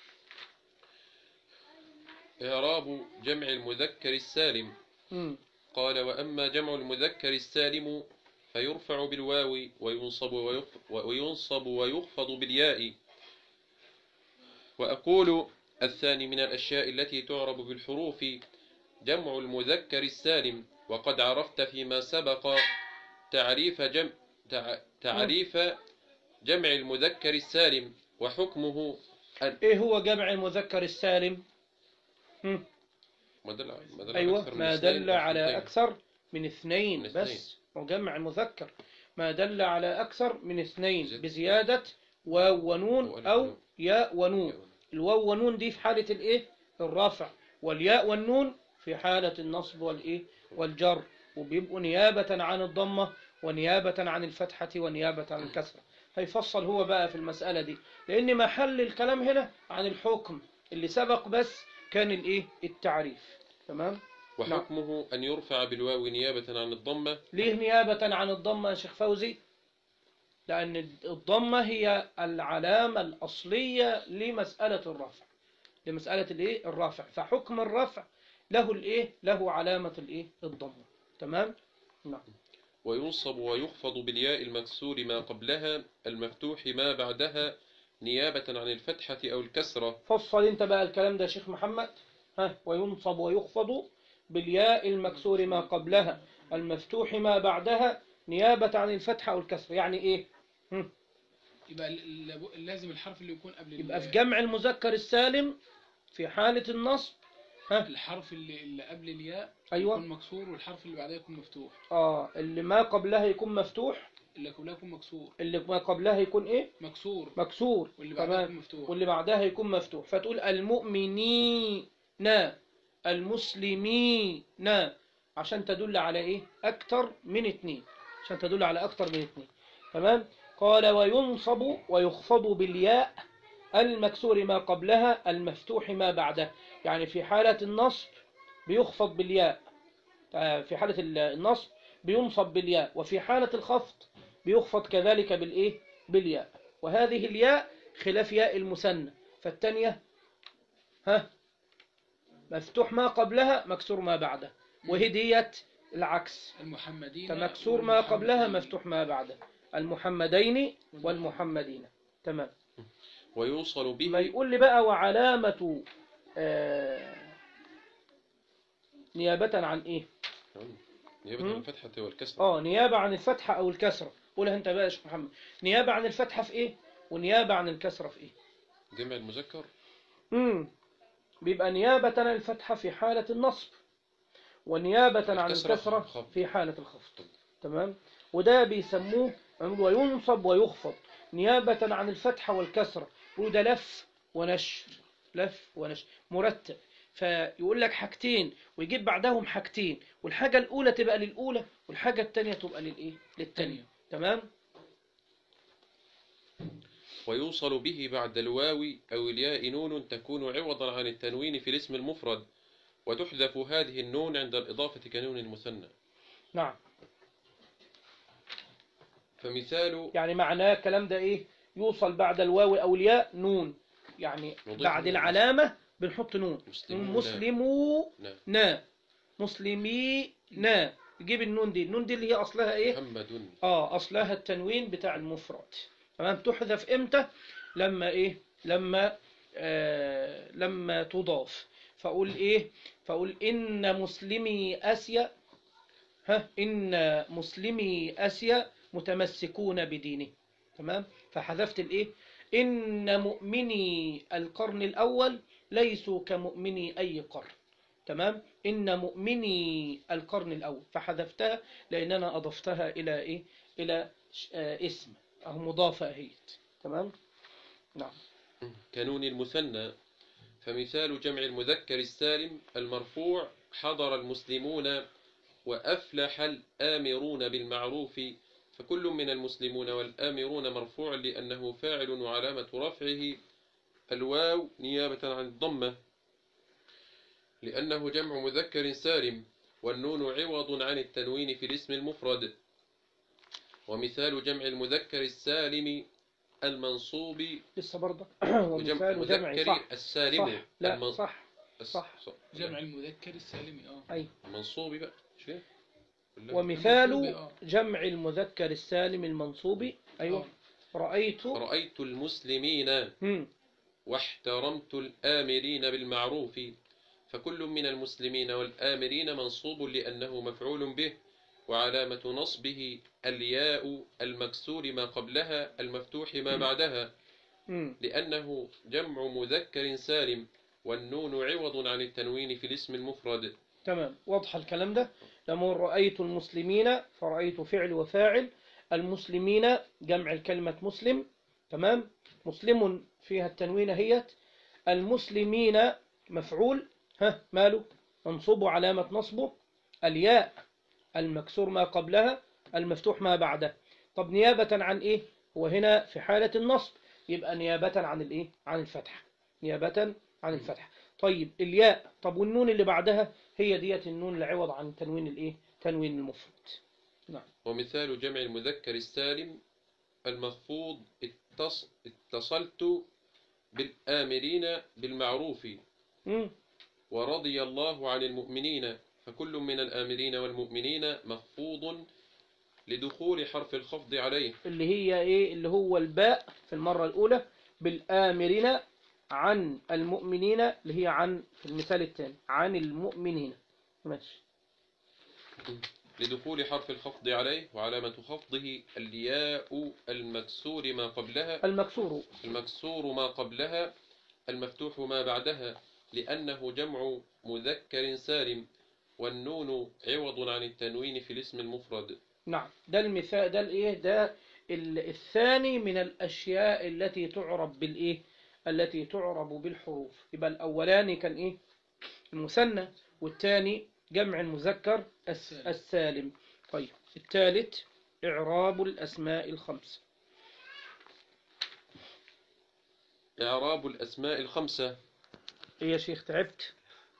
Speaker 2: إعراب جمع المذكر السالم
Speaker 1: مم.
Speaker 2: قال وأما جمع المذكر السالم فيرفع بالواو وينصب ويخ- وينصب ويخفض بالياء وأقول الثاني من الأشياء التي تعرب بالحروف جمع المذكر السالم وقد عرفت فيما سبق تعريف جمع تع- تعريف جمع المذكر السالم وحكمه أن
Speaker 1: ايه هو جمع المذكر السالم مم.
Speaker 2: ما دل ما دل على
Speaker 1: ايوه
Speaker 2: أكثر من
Speaker 1: ما
Speaker 2: اثنين
Speaker 1: دل
Speaker 2: أو
Speaker 1: على
Speaker 2: اثنتين.
Speaker 1: اكثر من اثنين
Speaker 2: من اثنين.
Speaker 1: بس وجمع مذكر ما دل على اكثر من اثنين
Speaker 2: زد.
Speaker 1: بزيادة واو ونون
Speaker 2: وألف
Speaker 1: او
Speaker 2: ونون.
Speaker 1: ياء ونون الواو ونون دي في حالة الايه الرفع والياء والنون في حالة النصب والايه والجر وبيبقوا نيابة عن الضمة ونيابة عن الفتحة ونيابة عن الكسرة هيفصل هو بقى في المسألة دي لأن محل الكلام هنا عن الحكم اللي سبق بس كان الايه التعريف تمام
Speaker 2: وحكمه أن يرفع بالواو نيابة عن الضمة
Speaker 1: ليه نيابة عن الضمة يا شيخ فوزي لأن الضمة هي العلامة الأصلية لمسألة الرفع لمسألة الإيه الرفع فحكم الرفع له الإيه له علامة الإيه الضمة تمام نعم
Speaker 2: وينصب ويخفض بالياء المكسور ما قبلها المفتوح ما بعدها نيابة عن الفتحة أو الكسرة
Speaker 1: فصل انت بقى الكلام ده يا شيخ محمد ها وينصب ويخفض بالياء المكسور ما قبلها المفتوح ما بعدها نيابة عن الفتحة أو الكسر يعني إيه هم.
Speaker 3: يبقى ال- ال- لازم الحرف اللي يكون قبل
Speaker 1: يبقى
Speaker 3: ال-
Speaker 1: في جمع المذكر السالم في حالة النصب ها
Speaker 3: الحرف اللي, اللي قبل الياء
Speaker 1: أيوة.
Speaker 3: يكون مكسور والحرف اللي بعدها يكون مفتوح
Speaker 1: آه اللي ما قبلها يكون مفتوح
Speaker 3: اللي قبلها يكون مكسور
Speaker 1: اللي ما قبلها يكون إيه
Speaker 3: مكسور
Speaker 1: مكسور
Speaker 3: واللي بعدها يكون
Speaker 1: تمام
Speaker 3: مفتوح
Speaker 1: واللي بعدها يكون مفتوح فتقول المؤمنين المسلمين عشان تدل على إيه أكتر من اتنين عشان تدل على أكتر من اتنين تمام قال وينصب ويخفض بالياء المكسور ما قبلها المفتوح ما بعدها يعني في حالة النصب بيخفض بالياء آه، في حالة ال- النصب بينصب بالياء وفي حالة الخفض بيخفض كذلك بالإيه بالياء وهذه الياء خلاف ياء المثنى فالتانية ها مفتوح ما قبلها مكسور ما بعدها وهدية العكس
Speaker 3: المحمدين
Speaker 1: فمكسور ما قبلها
Speaker 3: والمحمدين.
Speaker 1: مفتوح ما بعدها المحمدين والمحمدين تمام
Speaker 2: ويوصل
Speaker 1: ما
Speaker 2: به
Speaker 1: يقول لي بقى وعلامة آه نيابة عن ايه
Speaker 2: نيابة
Speaker 1: مم.
Speaker 2: عن الفتحة والكسرة
Speaker 1: اه نيابة عن الفتحة او الكسرة قولها انت بقى يا شيخ محمد نيابة عن الفتحة في ايه ونيابة عن الكسرة في ايه
Speaker 2: جمع المذكر
Speaker 1: امم بيبقى نيابة عن الفتحة في حالة النصب ونيابة عن
Speaker 2: الكسرة
Speaker 1: الكسرة
Speaker 2: خفض.
Speaker 1: في حالة الخفض تمام وده بيسموه وينصب ويخفض نيابة عن الفتحة والكسرة يقولوا ده لف ونشر لف ونشر مرتب فيقول لك حاجتين ويجيب بعدهم حاجتين والحاجة الأولى تبقى للأولى والحاجة التانية تبقى للإيه للتانية تمام
Speaker 2: ويوصل به بعد الواو أو الياء نون تكون عوضا عن التنوين في الاسم المفرد وتحذف هذه النون عند الإضافة كنون المثنى
Speaker 1: نعم
Speaker 2: فمثال
Speaker 1: يعني معناه الكلام ده ايه يوصل بعد الواو او الياء نون يعني
Speaker 2: نضيف
Speaker 1: بعد
Speaker 2: نون.
Speaker 1: العلامة بنحط نون
Speaker 2: مسلمون.
Speaker 1: مسلمو
Speaker 2: نعم.
Speaker 1: نا مسلمي نا يجيب النون دي النون دي اللي هي اصلها ايه
Speaker 2: محمد
Speaker 1: اه اصلها التنوين بتاع المفرد تمام تحذف امتى لما ايه لما آه لما تضاف فاقول ايه فاقول ان مسلمي اسيا ها ان مسلمي اسيا متمسكون بدينه تمام فحذفت الايه إن مؤمني القرن الأول ليسوا كمؤمني أي قرن تمام إن مؤمني القرن الأول فحذفتها لأن أنا أضفتها إلى إيه إلى ش- آه، اسم أو مضافة أهيت تمام نعم
Speaker 2: كنون المثنى فمثال جمع المذكر السالم المرفوع حضر المسلمون وأفلح الآمرون بالمعروف فكل من المسلمون والآمرون مرفوع لأنه فاعل وعلامة رفعه الواو نيابة عن الضمة لأنه جمع مذكر سالم والنون عوض عن التنوين في الاسم المفرد ومثال جمع المذكر السالم المنصوب
Speaker 1: لسه برضه
Speaker 2: وجمع
Speaker 1: ومثال جمع
Speaker 2: مذكر
Speaker 1: صح
Speaker 2: السالم
Speaker 1: صح لا
Speaker 2: المن-
Speaker 1: صح
Speaker 2: الس-
Speaker 1: صح.
Speaker 3: جمع المذكر السالمي اه
Speaker 1: أي
Speaker 2: المنصوب بقى مش كده؟ كلها.
Speaker 1: ومثال
Speaker 3: المنصوب، آه.
Speaker 1: جمع المذكر السالم المنصوب أيوه رأيت
Speaker 2: رأيت المسلمين
Speaker 1: مم.
Speaker 2: واحترمت الآمرين بالمعروف فكل من المسلمين والآمرين منصوب لأنه مفعول به وعلامة نصبه الياء المكسور ما قبلها المفتوح ما بعدها
Speaker 1: مم.
Speaker 2: لأنه جمع مذكر سالم والنون عوض عن التنوين في الاسم المفرد
Speaker 1: تمام واضح الكلام ده لما رأيت المسلمين فرأيت فعل وفاعل المسلمين جمع الكلمة مسلم تمام مسلم فيها التنوين هيت المسلمين مفعول ها ماله منصوب علامة نصبه الياء المكسور ما قبلها المفتوح ما بعده طب نيابة عن ايه هو هنا في حالة النصب يبقى نيابة عن الايه عن الفتح نيابة عن الفتح طيب الياء طب والنون اللي بعدها هي ديت النون اللي عوض عن تنوين الايه تنوين المفرد
Speaker 2: ومثال جمع المذكر السالم المخفوض اتص... اتصلت بالآمرين بالمعروف
Speaker 1: مم.
Speaker 2: ورضي الله عن المؤمنين فكل من الآمرين والمؤمنين مخفوض لدخول حرف الخفض عليه
Speaker 1: اللي هي ايه اللي هو الباء في المرة الأولى بالآمرين عن المؤمنين اللي هي عن في المثال الثاني عن المؤمنين ماشي
Speaker 2: لدخول حرف الخفض عليه وعلامة خفضه الياء المكسور ما قبلها
Speaker 1: المكسور
Speaker 2: المكسور ما قبلها المفتوح ما بعدها لأنه جمع مذكر سالم والنون عوض عن التنوين في الاسم المفرد
Speaker 1: نعم ده المثال ده الايه ده ال- الثاني من الأشياء التي تعرب بالايه التي تعرب بالحروف يبقى الأولاني كان ايه المثنى والثاني جمع المذكر الس-
Speaker 3: السالم.
Speaker 1: السالم طيب الثالث إعراب الأسماء الخمس
Speaker 2: إعراب الأسماء الخمسة
Speaker 1: إيه يا شيخ تعبت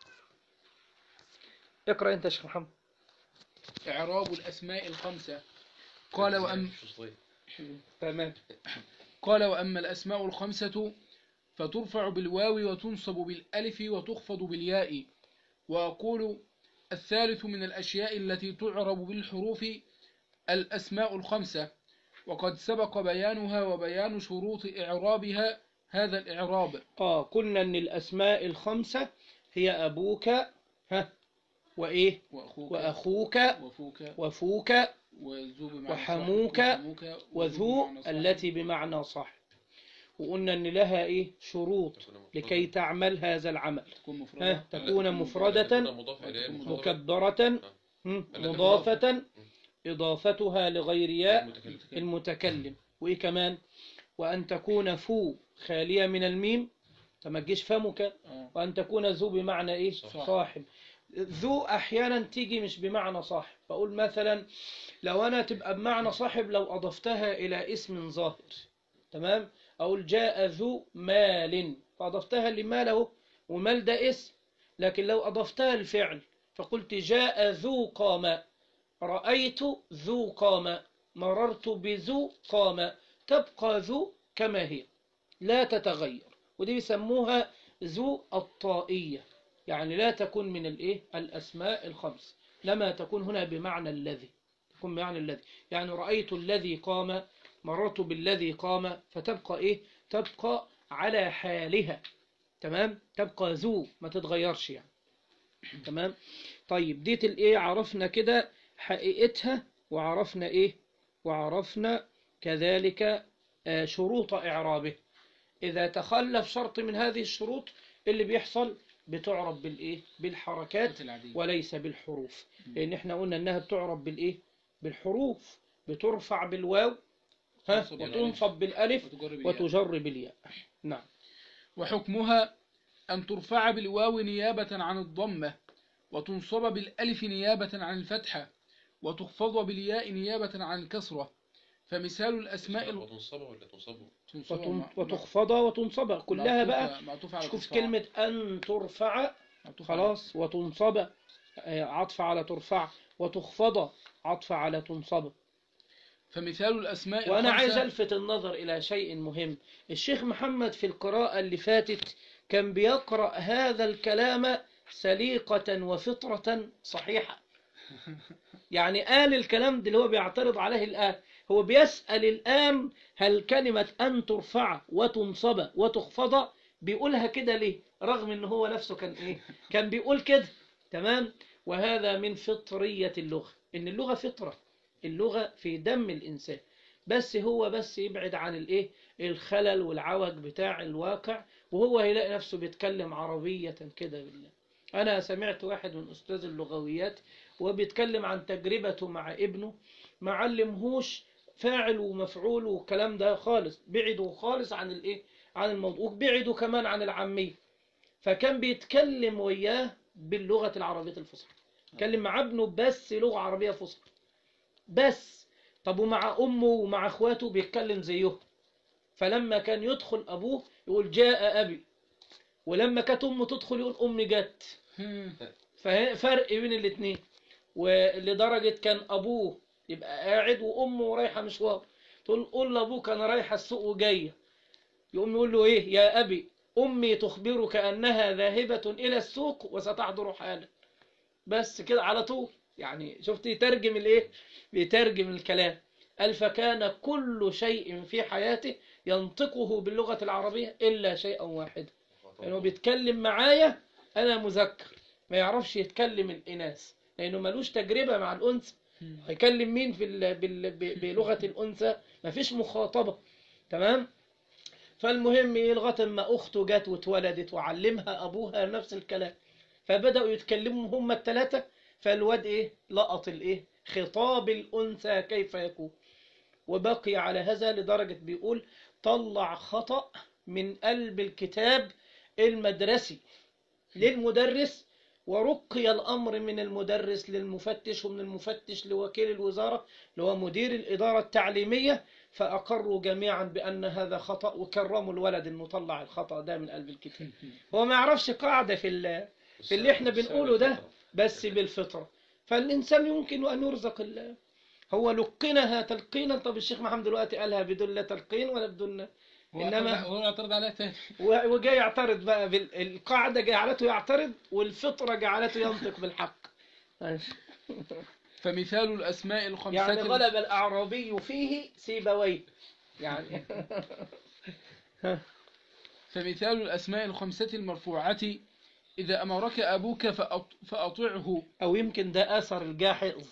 Speaker 1: اقرأ أنت يا شيخ محمد
Speaker 3: إعراب الأسماء الخمسة قال وأم
Speaker 1: تمام
Speaker 3: قال وأما الأسماء الخمسة فترفع بالواو وتنصب بالألف وتخفض بالياء وأقول الثالث من الأشياء التي تعرب بالحروف الأسماء الخمسة وقد سبق بيانها وبيان شروط إعرابها هذا الإعراب
Speaker 1: آه قلنا أن الأسماء الخمسة هي أبوك ها وإيه
Speaker 3: وأخوك
Speaker 1: وأخوك
Speaker 3: وفوك
Speaker 1: وفوك
Speaker 3: وذو بمعنى
Speaker 1: وحموك
Speaker 3: صاحب وحموك
Speaker 1: وذو
Speaker 3: بمعنى صاحب.
Speaker 1: التي بمعنى صاحب وقلنا أن لها إيه شروط لكي تعمل هذا العمل
Speaker 3: تكون مفردة
Speaker 1: ها تكون مفردة
Speaker 2: مضاف إليه مضاف
Speaker 1: مكبرة هم، مضافة إضافتها لغير ياء
Speaker 2: المتكلم.
Speaker 1: المتكلم وإيه كمان وأن تكون فو خالية من الميم فما تجيش فمك
Speaker 3: آه.
Speaker 1: وأن تكون ذو بمعنى إيه
Speaker 2: صح.
Speaker 1: صاحب ذو أحيانا تيجي مش بمعنى صاحب بقول مثلا لو أنا تبقى بمعنى صاحب لو أضفتها إلى اسم ظاهر تمام أقول جاء ذو مال فأضفتها لماله ومال ده اسم لكن لو أضفتها الفعل فقلت جاء ذو قام رأيت ذو قام مررت بذو قام تبقى ذو كما هي لا تتغير ودي بيسموها ذو الطائية يعني لا تكون من الايه الأسماء الخمس لما تكون هنا بمعنى الذي تكون بمعنى الذي يعني رأيت الذي قام مررت بالذي قام فتبقى ايه تبقى على حالها تمام تبقى ذو ما تتغيرش يعني تمام طيب ديت الايه عرفنا كده حقيقتها وعرفنا ايه وعرفنا كذلك آه، شروط إعرابه إذا تخلف شرط من هذه الشروط اللي بيحصل بتعرب بالإيه بالحركات
Speaker 3: العادية
Speaker 1: وليس بالحروف لأن احنا قلنا إنها بتعرب بالإيه بالحروف بترفع بالواو ها
Speaker 3: تنصب
Speaker 1: وتنصب بالألف
Speaker 3: وتجر بالياء.
Speaker 1: وتجر بالياء نعم
Speaker 3: وحكمها أن ترفع بالواو نيابة عن الضمة وتنصب بالألف نيابة عن الفتحة وتخفض بالياء نيابة عن الكسرة فمثال الأسماء ال-
Speaker 2: وتنصب ولا تنصب
Speaker 3: تنصب
Speaker 1: وتن-
Speaker 3: مع-
Speaker 1: وتخفض وتنصب كلها
Speaker 3: معطوفة-
Speaker 1: بقى
Speaker 3: معطوفة على
Speaker 1: شوف
Speaker 3: ترفع.
Speaker 1: كلمة أن ترفع
Speaker 3: معطوفة على-
Speaker 1: خلاص وتنصب آه، عطف على ترفع وتخفض عطف على تنصب
Speaker 3: فمثال الأسماء
Speaker 1: وأنا
Speaker 3: الخمسة-
Speaker 1: عايز ألفت النظر إلى شيء مهم الشيخ محمد في القراءة اللي فاتت كان بيقرأ هذا الكلام سليقة وفطرة صحيحة يعني قال الكلام ده اللي هو بيعترض عليه الآن هو بيسأل الآن هل كلمة أن ترفع وتنصب وتخفض بيقولها كده ليه رغم ان هو نفسه كان ايه كان بيقول كده تمام وهذا من فطرية اللغة ان اللغة فطرة اللغة في دم الإنسان بس هو بس يبعد عن الايه الخلل والعوج بتاع الواقع وهو هيلاقي نفسه بيتكلم عربية كده بالله أنا سمعت واحد من أستاذ اللغويات وبيتكلم عن تجربته مع ابنه ما علمهوش فاعل ومفعول والكلام ده خالص بعدوا خالص عن الايه عن الموضوع وبعدوا كمان عن العامية فكان بيتكلم وياه باللغة العربية الفصحى اتكلم مع ابنه بس لغة عربية فصحى بس طب ومع أمه ومع أخواته بيتكلم زيه فلما كان يدخل أبوه يقول جاء أبي ولما كانت أمه تدخل يقول أمي جت فرق بين الاثنين ولدرجة كان أبوه يبقى قاعد وأمه رايحة مشوار تقول قول لأبوك أنا رايحة السوق وجاية يقوم يقول له إيه يا أبي أمي تخبرك أنها ذاهبة إلى السوق وستحضر حالا بس كده على طول يعني شفت يترجم الإيه بيترجم الكلام قال فكان كل شيء في حياته ينطقه باللغة العربية إلا شيئا واحدا لأنه بيتكلم معايا أنا مذكر ما يعرفش يتكلم الإناث لأنه ملوش تجربة مع الأنثى هيكلم مين في ال... بال... ب- بلغة الأنثى مفيش مخاطبة تمام فالمهم إيه لغاية ما أخته جت واتولدت وعلمها أبوها نفس الكلام فبدأوا يتكلموا هما الثلاثة فالواد إيه لقط الإيه خطاب الأنثى كيف يكون وبقي على هذا لدرجة بيقول طلع خطأ من قلب الكتاب المدرسي للمدرس ورقي الأمر من المدرس للمفتش ومن المفتش لوكيل الوزارة اللي هو مدير الإدارة التعليمية فأقروا جميعا بأن هذا خطأ وكرموا الولد إنه طلع الخطأ ده من قلب الكتاب هو ما يعرفش قاعدة في ال- في اللي احنا بنقوله ده بس بالفطرة فالإنسان يمكن أن يرزق ال- هو لقنها تلقينا طب الشيخ محمد دلوقتي قالها بدون لا تلقين ولا بدون إنما-
Speaker 3: هو اعترض عليها تاني
Speaker 1: و- وجاي يعترض بقى بالقاعدة جعلته يعترض والفطرة جعلته ينطق بالحق
Speaker 3: فمثال الأسماء الخمسة
Speaker 1: يعني غلب الأعرابي فيه سيبويه يعني
Speaker 3: فمثال الأسماء الخمسة المرفوعة إذا أمرك أبوك فأط... فأطعه
Speaker 1: أو يمكن ده أثر الجاحظ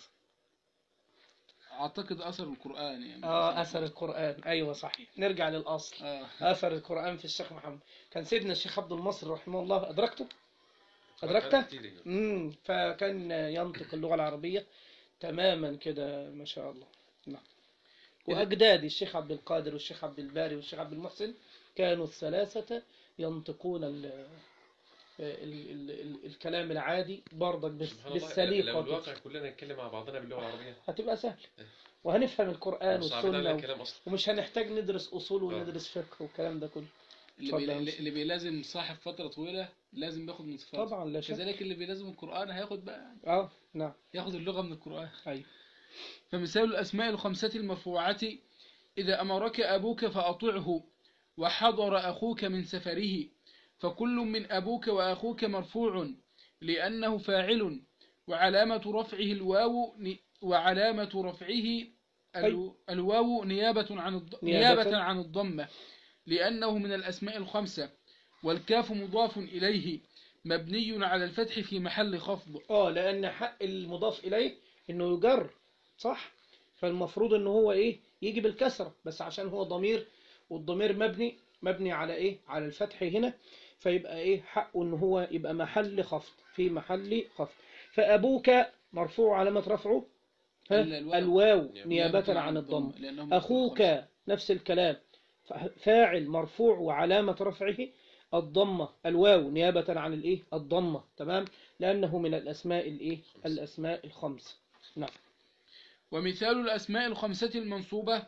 Speaker 3: أعتقد أثر القرآن يعني
Speaker 1: آه أثر القرآن أيوة صحيح نرجع للأصل
Speaker 3: آه.
Speaker 1: أثر القرآن في الشيخ محمد كان سيدنا الشيخ عبد المصري رحمه الله أدركته أدركته امم فكان ينطق اللغة العربية تماما كده ما شاء الله نعم وأجدادي الشيخ عبد القادر والشيخ عبد الباري والشيخ عبد المحسن كانوا الثلاثة ينطقون ال ال ال ال الكلام العادي برضك بس
Speaker 2: سبحان الله لو
Speaker 1: بالسليقة
Speaker 2: الواقع كلنا نتكلم مع بعضنا باللغة العربية
Speaker 1: هتبقى سهل وهنفهم القرآن
Speaker 2: صعبين علينا
Speaker 1: والسنة و-
Speaker 2: الكلام أصلا
Speaker 1: ومش هنحتاج ندرس أصول وندرس فقه والكلام ده كله
Speaker 3: اللي,
Speaker 1: اتفضل يا
Speaker 3: بي...
Speaker 1: مستر.
Speaker 3: اللي بيلازم صاحب فترة طويلة لازم بياخد من صفاته
Speaker 1: طبعا لا شك
Speaker 3: كذلك اللي بيلازم القرآن هياخد بقى
Speaker 1: اه نعم
Speaker 3: ياخد اللغة من القرآن
Speaker 1: أيوة
Speaker 3: فمثال الأسماء الخمسة المرفوعة إذا أمرك أبوك فأطعه وحضر أخوك من سفره فكل من أبوك وأخوك مرفوع لأنه فاعل وعلامة رفعه الواو ن- وعلامة رفعه ال- الواو نيابة عن الض...
Speaker 1: نيابة-
Speaker 3: نيابة عن الضمة لأنه من الأسماء الخمسة والكاف مضاف إليه مبني على الفتح في محل خفض
Speaker 1: اه لان حق المضاف اليه انه يجر صح فالمفروض ان هو ايه يجي بالكسره بس عشان هو ضمير والضمير مبني مبني على ايه على الفتح هنا فيبقى ايه حقه ان هو يبقى محل خفض في محل خفض فابوك مرفوع علامة رفعه ها؟
Speaker 3: ال- الواو.
Speaker 1: الواو نيابة عن الضم
Speaker 3: لأنهم
Speaker 1: أخوك نفس الكلام فاعل مرفوع وعلامة رفعه الضمة الواو نيابة عن الإيه الضمة تمام لأنه من الأسماء الإيه الأسماء الخمس نعم
Speaker 3: ومثال الأسماء الخمسة المنصوبة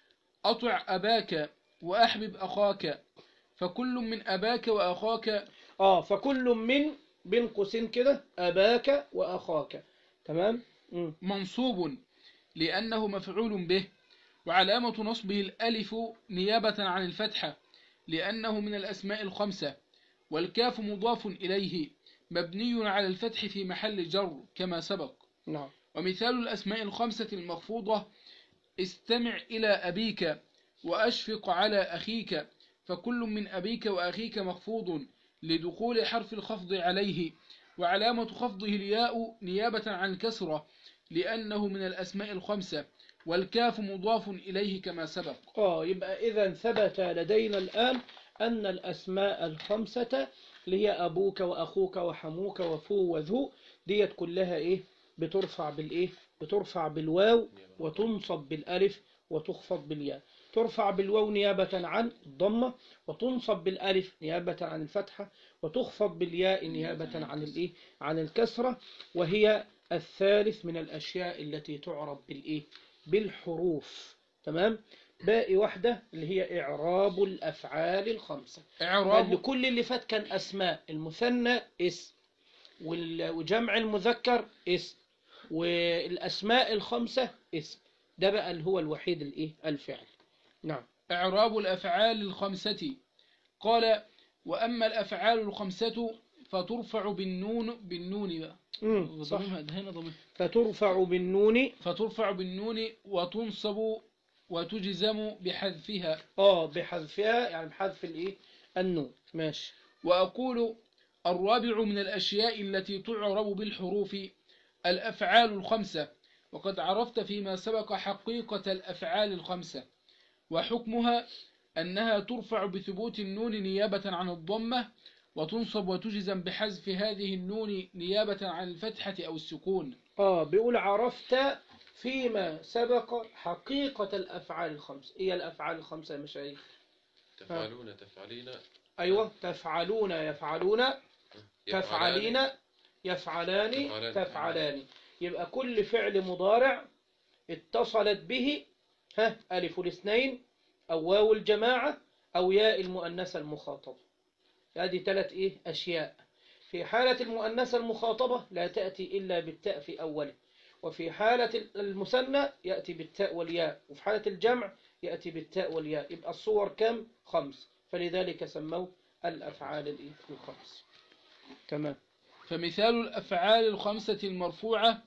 Speaker 3: أطع أباك وأحبب أخاك فكل من أباك وأخاك
Speaker 1: آه فكل من بين قوسين كده أباك وأخاك تمام مم.
Speaker 3: منصوب لأنه مفعول به وعلامة نصبه الألف نيابة عن الفتحة لأنه من الأسماء الخمسة والكاف مضاف إليه مبني على الفتح في محل جر كما سبق
Speaker 1: نعم
Speaker 3: ومثال الأسماء الخمسة المخفوضة استمع إلى أبيك وأشفق على أخيك فكل من أبيك وأخيك مخفوض لدخول حرف الخفض عليه وعلامة خفضه الياء نيابة عن الكسرة لأنه من الأسماء الخمسة والكاف مضاف إليه كما سبق
Speaker 1: آه يبقى إذا ثبت لدينا الآن أن الأسماء الخمسة اللي هي أبوك وأخوك وحموك وفو وذو ديت كلها إيه بترفع بالإيه بترفع بالواو وتنصب بالألف وتخفض بالياء ترفع بالواو نيابة عن الضمة وتنصب بالألف نيابة عن الفتحة وتخفض بالياء نيابة عن الإيه عن الكسرة وهي الثالث من الأشياء التي تعرب بالإيه بالحروف تمام باقي واحدة اللي هي إعراب الأفعال الخمسة اللي
Speaker 3: إعراب
Speaker 1: كل اللي فات كان أسماء المثنى اسم وال- وجمع المذكر اسم والأسماء الخمسة اسم ده بقى اللي هو الوحيد الإيه الفعل نعم
Speaker 3: إعراب الأفعال الخمسة قال وأما الأفعال الخمسة فترفع بالنون بالنون بقى
Speaker 1: مم. صح
Speaker 3: ضميمها ده هنا ضميم
Speaker 1: فترفع بالنون
Speaker 3: فترفع بالنون وتنصب وتجزم بحذفها
Speaker 1: اه بحذفها يعني بحذف الإيه النون ماشي
Speaker 3: وأقول الرابع من الأشياء التي تعرب بالحروف الأفعال الخمسة وقد عرفت فيما سبق حقيقة الأفعال الخمسة وحكمها أنها ترفع بثبوت النون نيابة عن الضمة وتنصب وتجزم بحذف هذه النون نيابة عن الفتحة أو السكون
Speaker 1: اه بيقول عرفت فيما سبق حقيقة الأفعال الخمسة إيه الأفعال الخمسة يا مشايخ
Speaker 2: تفعلون تفعلين
Speaker 1: أيوة تفعلون يفعلون تفعلين
Speaker 2: يفعلان
Speaker 1: يفعلان
Speaker 2: تفعلان.
Speaker 1: تفعلان يبقى كل فعل مضارع اتصلت به ها ألف الاثنين أو واو الجماعة أو ياء المؤنثة المخاطبة هذه ثلاث إيه أشياء في حالة المؤنثة المخاطبة لا تأتي إلا بالتاء في أوله وفي حالة المثنى يأتي بالتاء والياء وفي حالة الجمع يأتي بالتاء والياء يبقى الصور كم خمس فلذلك سموه الأفعال الإيه؟ الخمس تمام
Speaker 3: فمثال الأفعال الخمسة المرفوعة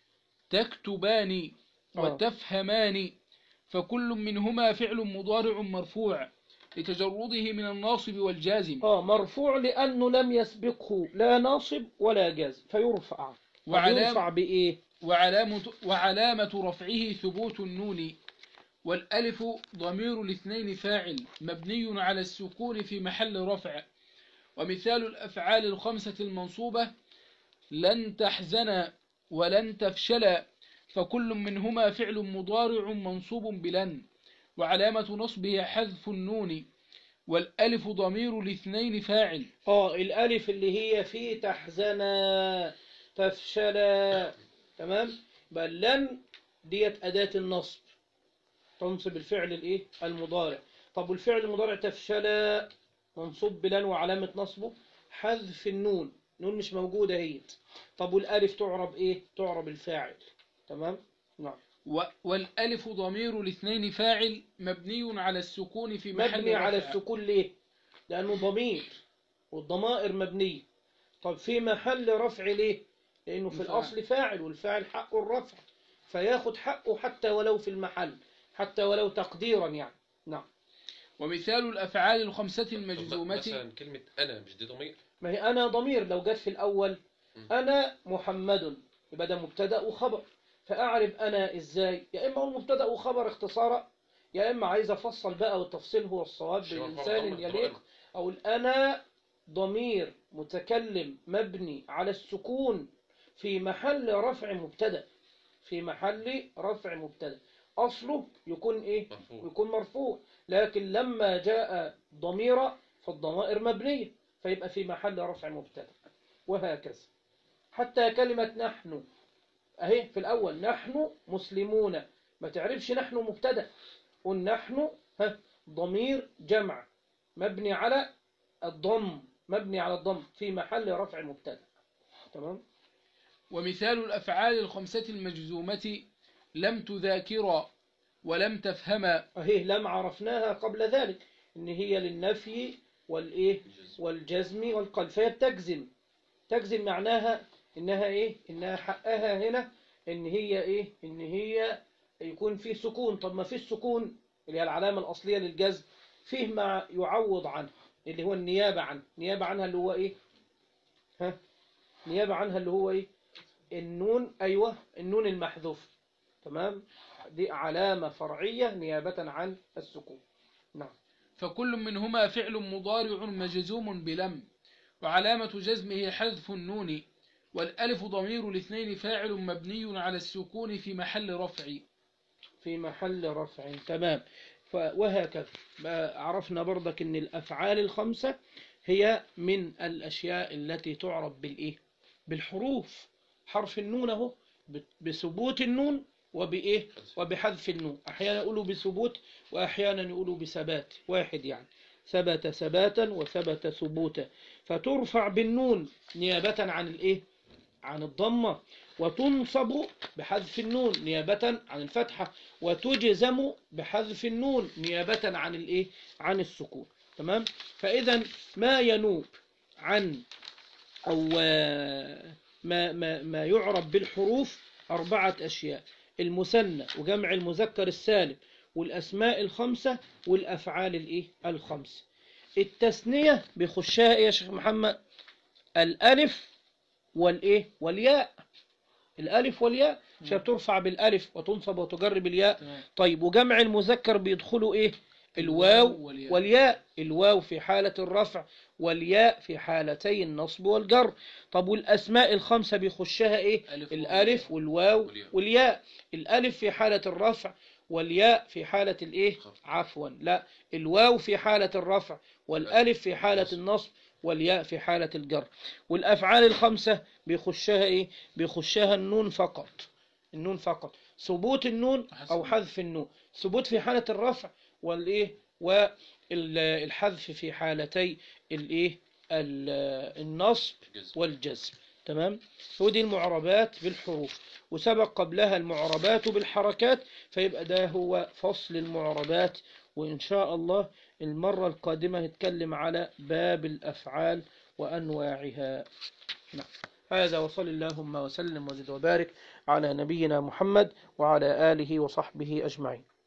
Speaker 3: تكتبان
Speaker 1: آه.
Speaker 3: وتفهمان فكل منهما فعل مضارع مرفوع لتجرده من الناصب والجازم
Speaker 1: آه مرفوع لأنه لم يسبقه لا ناصب ولا جازم فيرفع
Speaker 3: وعلام
Speaker 1: يرفع بإيه
Speaker 3: وعلامة, وعلامة رفعه ثبوت النون والألف ضمير الاثنين فاعل مبني على السكون في محل رفع ومثال الأفعال الخمسة المنصوبة لن تحزن ولن تفشل فكل منهما فعل مضارع منصوب بلن وعلامة نصبه حذف النون والألف ضمير الاثنين فاعل
Speaker 1: آه الألف اللي هي في تحزنا تفشلا تمام بل لن ديت أداة النصب تنصب الفعل الإيه المضارع طب والفعل المضارع تفشلا منصوب بلن وعلامة نصبه حذف النون نون مش موجودة هي طب والألف تعرب إيه تعرب الفاعل تمام نعم
Speaker 3: و- والألف ضمير الاثنين فاعل مبني على السكون في محل
Speaker 1: مبني على
Speaker 3: رفع.
Speaker 1: السكون ليه لأنه ضمير والضمائر مبنية طب في محل رفع ليه لأنه في
Speaker 3: الفاعل.
Speaker 1: الأصل فاعل والفاعل حقه الرفع فياخد حقه حتى ولو في المحل حتى ولو تقديرا يعني نعم
Speaker 3: ومثال الأفعال الخمسة
Speaker 2: طب
Speaker 3: المجزومة
Speaker 2: مثلا كلمة أنا مش دي ضمير
Speaker 1: ما هي أنا ضمير لو جت في الأول
Speaker 2: م.
Speaker 1: أنا محمد يبقى ده مبتدأ وخبر فأعرف أنا إزاي يا إما هو مبتدأ وخبر اختصارا يا إما عايز أفصل بقى والتفصيل هو الصواب
Speaker 2: شباب
Speaker 1: بلسان
Speaker 2: محمد
Speaker 1: يليق أو الأنا ضمير متكلم مبني على السكون في محل رفع مبتدأ في محل رفع مبتدأ أصله يكون إيه
Speaker 2: مرفوع
Speaker 1: يكون مرفوع لكن لما جاء ضميرا فالضمائر مبنية فيبقى في محل رفع مبتدأ وهكذا حتى كلمة نحن أهي في الأول نحن مسلمون ما تعرفش نحن مبتدأ قل نحن ها ضمير جمع مبني على الضم مبني على الضم في محل رفع مبتدأ تمام
Speaker 3: ومثال الأفعال الخمسة المجزومة لم تذاكرا ولم تفهما
Speaker 1: أهي لم عرفناها قبل ذلك إن هي للنفي والإيه والجزم والقلب فهي بتجزم تجزم معناها إنها إيه إنها حقها هنا إن هي إيه إن هي يكون في سكون طب ما في السكون اللي هي العلامة الأصلية للجزم فيه ما يعوض عنه اللي هو النيابة عنه نيابة عنها اللي هو إيه ها نيابة عنها اللي هو إيه النون أيوة النون المحذوف تمام دي علامة فرعية نيابة عن السكون نعم
Speaker 3: فكل منهما فعل مضارع مجزوم بلم وعلامة جزمه حذف النون والألف ضمير الاثنين فاعل مبني على السكون في محل رفع
Speaker 1: في محل رفع تمام ف- وهكذا بقى عرفنا برضك ان الافعال الخمسة هي من الاشياء التي تعرف بالايه بالحروف حرف النون اهو ب- بثبوت النون وبايه وبحذف النون احيانا يقولوا بثبوت واحيانا يقولوا بثبات واحد يعني ثبت ثباتا وثبت ثبوتا فترفع بالنون نيابة عن الايه عن الضمة وتنصب بحذف النون نيابة عن الفتحة وتجزم بحذف النون نيابة عن الايه عن السكون تمام فاذا ما ينوب عن او آه، ما ما ما يعرف بالحروف اربعه اشياء المثنى وجمع المذكر السالم والاسماء الخمسه والافعال الايه الخمسه التثنيه بيخشها ايه يا شيخ محمد الالف والايه والياء الالف والياء عشان ترفع بالالف وتنصب وتجر بالياء
Speaker 3: تمام.
Speaker 1: طيب وجمع المذكر بيدخلوا ايه الواو
Speaker 3: والياء.
Speaker 1: والياء الواو في حالة الرفع والياء في حالتي النصب والجر طب والأسماء الخمسة بيخشها إيه
Speaker 3: ألف
Speaker 1: الألف والواو
Speaker 2: والياء.
Speaker 1: والياء الألف في حالة الرفع والياء في حالة الإيه
Speaker 2: خفض.
Speaker 1: عفوا لا الواو في حالة الرفع والألف في حالة النصب والياء في حالة الجر والأفعال الخمسة بيخشها إيه بيخشها النون فقط النون فقط ثبوت النون
Speaker 3: وحذف
Speaker 1: أو
Speaker 3: النون.
Speaker 1: حذف النون ثبوت في حالة الرفع والإيه والحذف في حالتي الإيه ال- النصب
Speaker 2: جزم.
Speaker 1: والجزم تمام ودي المعربات بالحروف وسبق قبلها المعربات بالحركات فيبقى ده هو فصل المعربات وإن شاء الله المرة القادمة نتكلم على باب الأفعال وأنواعها نعم. هذا وصل اللهم وسلم وزد وبارك على نبينا محمد وعلى آله وصحبه أجمعين